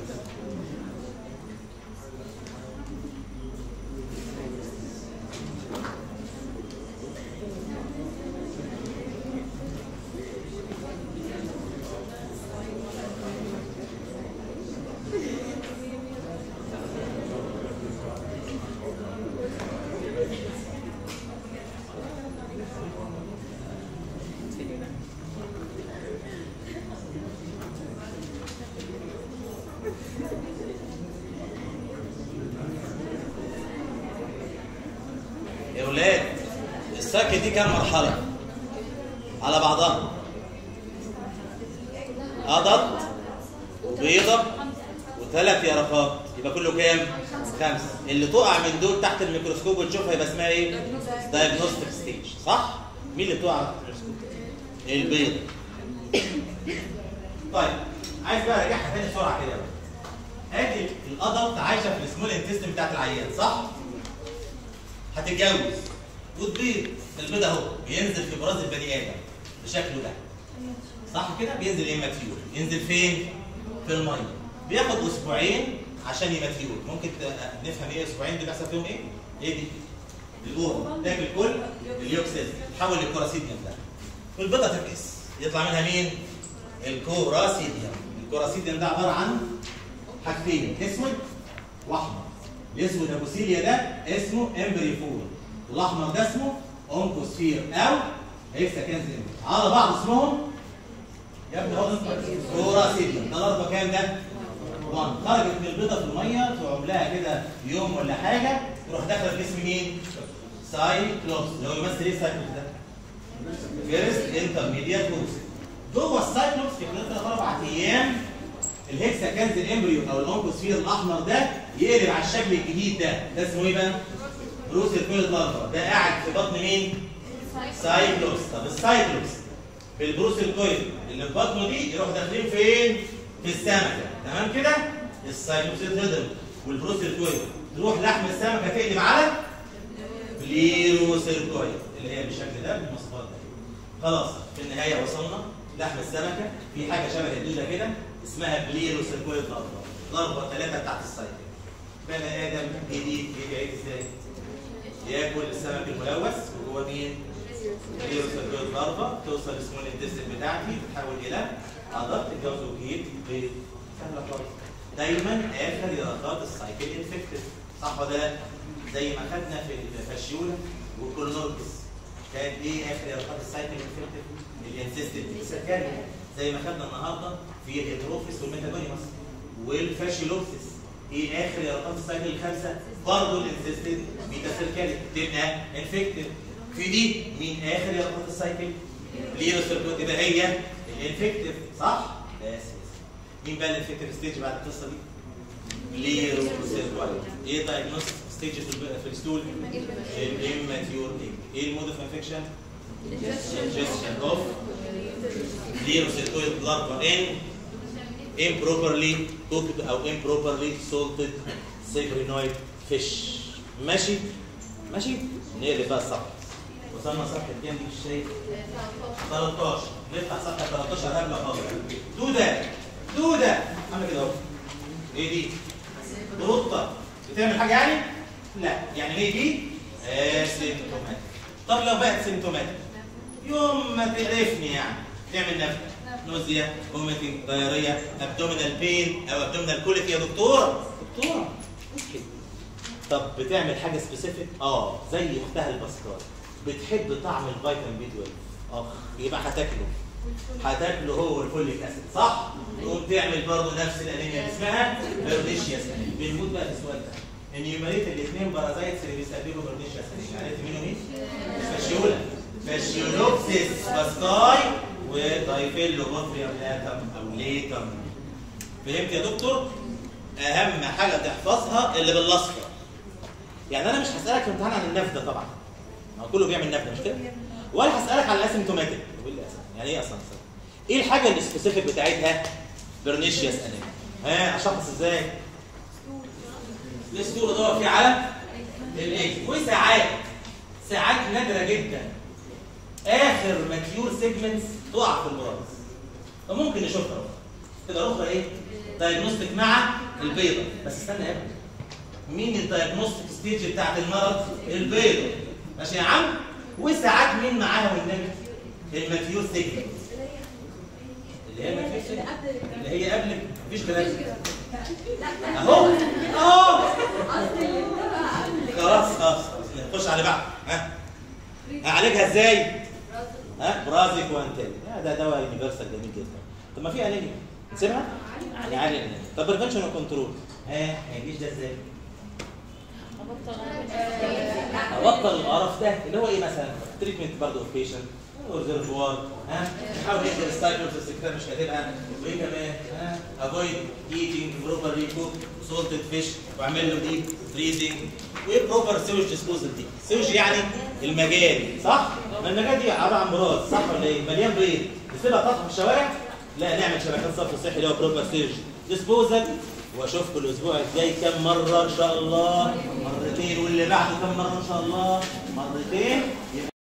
يا ولاد الساكت دي كام مرحلة؟ على بعضها قضط وبيضة وثلاث يرقات يبقى كله كام؟ خمسة اللي تقع من دول تحت الميكروسكوب وتشوفها يبقى اسمها ايه؟ دايجنوستيك ستيج صح؟ مين اللي تقع تحت الميكروسكوب؟ البيض طيب عايز بقى ارجعها تاني بسرعة كده ادي الادلت عايشة في السمول انتستين بتاعت العيان صح؟ هتتجوز وتبيض البيض اهو بينزل في براز البني ادم بشكله ده صح كده بينزل ايماتيور ينزل فين في الميه بياخد اسبوعين عشان يماتيور ممكن ت- نفهم ايه اسبوعين دي بيحصل فيهم ايه ايه دي الاوفر تاكل كل اليوكسيد تحول للكوراسيديوم ده والبيضه تفقس يطلع منها مين الكوراسيديوم الكوراسيديوم ده عباره عن حاجتين اسود واحمر الاسود ابو سيليا ده اسمه امبريفول والاحمر ده اسمه اونكوسفير او هيكساكنزيم على بعض اسمهم يا ابني هو كوراسيديوم ده الاربع كام ده؟ 1 خرجت من البيضه في الميه تقوم لها كده يوم ولا حاجه تروح داخله في جسم مين؟ سايكلوبس اللي هو يمثل ايه سايكلوبس ده؟ فيرست انترميديات كورس جوه السايكلوبس في خلال ثلاث اربع ايام الهكسا كنز الامبريو او الاونكوسفير الاحمر ده يقلب على الشكل الجديد ده ده اسمه ايه بقى؟ بروس الكويل لارفا ده قاعد في بطن مين؟ سايكلوبس طب السايكلوبس بالبروس الكويل اللي في بطنه دي يروح داخلين فين؟ في السمكه تمام كده؟ السايكلوبس يتهضم والبروس الكويل تروح لحم السمكه تقلب على بليروسيركويد اللي هي بالشكل ده بالمواصفات ده خلاص في النهايه وصلنا لحم السمكه في حاجه شبه الدوده كده اسمها بليروسيركويد لارفا لارفا ثلاثه بتاعت السايكل بني ادم جديد بيعيد ازاي؟ ياكل السمك الملوث وهو مين؟ بليروسيركويد لارفا توصل لسمول الانتستين بتاعتي تتحول الى عضلات تتجوز وكيت بيض سهله خالص دايما اخر يرقات السايكل انفكتد صح ولا لا؟ زي ما خدنا في الفاشيولا والكولونوركس كانت ايه اخر يرقات السايكل انفكتد؟ الانسيستد سيركاليا زي ما خدنا النهارده في الهيتروفيس والميتابونيموس والفاشيلوبسيس ايه اخر يرقات السايكل الخمسه؟ برضه الانسيستد بيتا سيركاليا تبقى انفكتد في دي مين اخر يربط السايكل ليرو سيركوت يبقى هي الانفكتيف صح بس بس. مين بقى الانفكتيف ستيج بعد القصه دي ليرو سيركوت ايه دايجنوستيك ستيج في الب- في الستول الاماتيور ايه المود اوف انفكشن ingestion of leukocytoid larva in improperly cooked او improperly salted cyprinoid fish ماشي ماشي نقلب بقى الصفحه وصلنا صفحه كام دي مش شايف 13 نفتح صفحه 13 قبل خالص دوده دوده عامل كده اهو ايه دي قطه بتعمل حاجه يعني لا يعني هي دي اسيمتوماتيك طب لو بقت سيمتوماتيك يوم ما تقرفني يعني تعمل نفخه نوزيا فوميتنج دايريا ابدومينال بين او ابدومينال كوليك يا دكتور دكتوره ممكن طب بتعمل حاجه سبيسيفيك اه زي اختها البسكار بتحب طعم الفيتامين بي 12 اخ يبقى هتاكله هتاكله هو الفوليك اسيد صح تقوم تعمل برضه نفس الانيميا اللي اسمها بيرنيشياس انيميا بنموت بقى في السؤال ده ان يوميت الاثنين بارازايتس اللي بيستقبلوا بيرنيشياس انيميا عرفت مين ومين؟ فاشيولا فاشيولوبسيس باسكاي ودايفيلو بوتريوم لاتم او ليتم فهمت يا دكتور؟ اهم حاجه تحفظها اللي بالاصفر يعني انا مش هسالك في امتحان عن النفده طبعا ما هو كله بيعمل نفده مش كده ولا هسالك على الاسيمتوماتيك طب ايه الاسم يعني ايه اصلا ايه الحاجه السبيسيفيك بتاعتها برنيشياس انيميا ها اشخص ازاي الاسطوره ادور فيه على الايه وساعات ساعات نادره جدا اخر ماتيور سيجمنتس تقع في البراز فممكن نشوفها بقى. كده اخرى ايه دايجنوستيك مع البيضه بس استنى يا ابني مين الدايجنوستيك ستيج بتاعت المرض البيضه ماشي يا عم وساعات مين معاها والنبي الماتيور سيجمنت اللي هي الماتيور سيجمنت اللي هي قبل مفيش كلام اهو اهو خلاص خلاص نخش على بعض ها هعالجها ازاي؟ ها برازيك وانتل ده دواء يونيفرسال جميل جدا طب ما في انيميا نسيبها؟ نعالج الانيميا طب بريفنشن وكنترول ها هيجيش ده ازاي؟ ابطل القرف ده اللي هو ايه مثلا؟ تريتمنت برضه اوف بيشنت ريزرفوار ها نحاول نقدر السايكل في السكرتير مش كاتبها وايه كمان ها افويد ايتنج بروبرلي كوك سولتد فيش واعمل له دي فريزنج وايه بروبر سيوج ديسبوزل دي سيوج يعني المجاري صح ما المجاري دي عباره عن براز صح ولا ايه مليان بيض نسيبها تطلع في الشوارع لا نعمل شبكات صرف صحي اللي هو بروبر سيوج ديسبوزل واشوفكم الاسبوع الجاي كم مره ان شاء الله مرتين واللي بعده كم مره ان شاء الله مرتين يبقى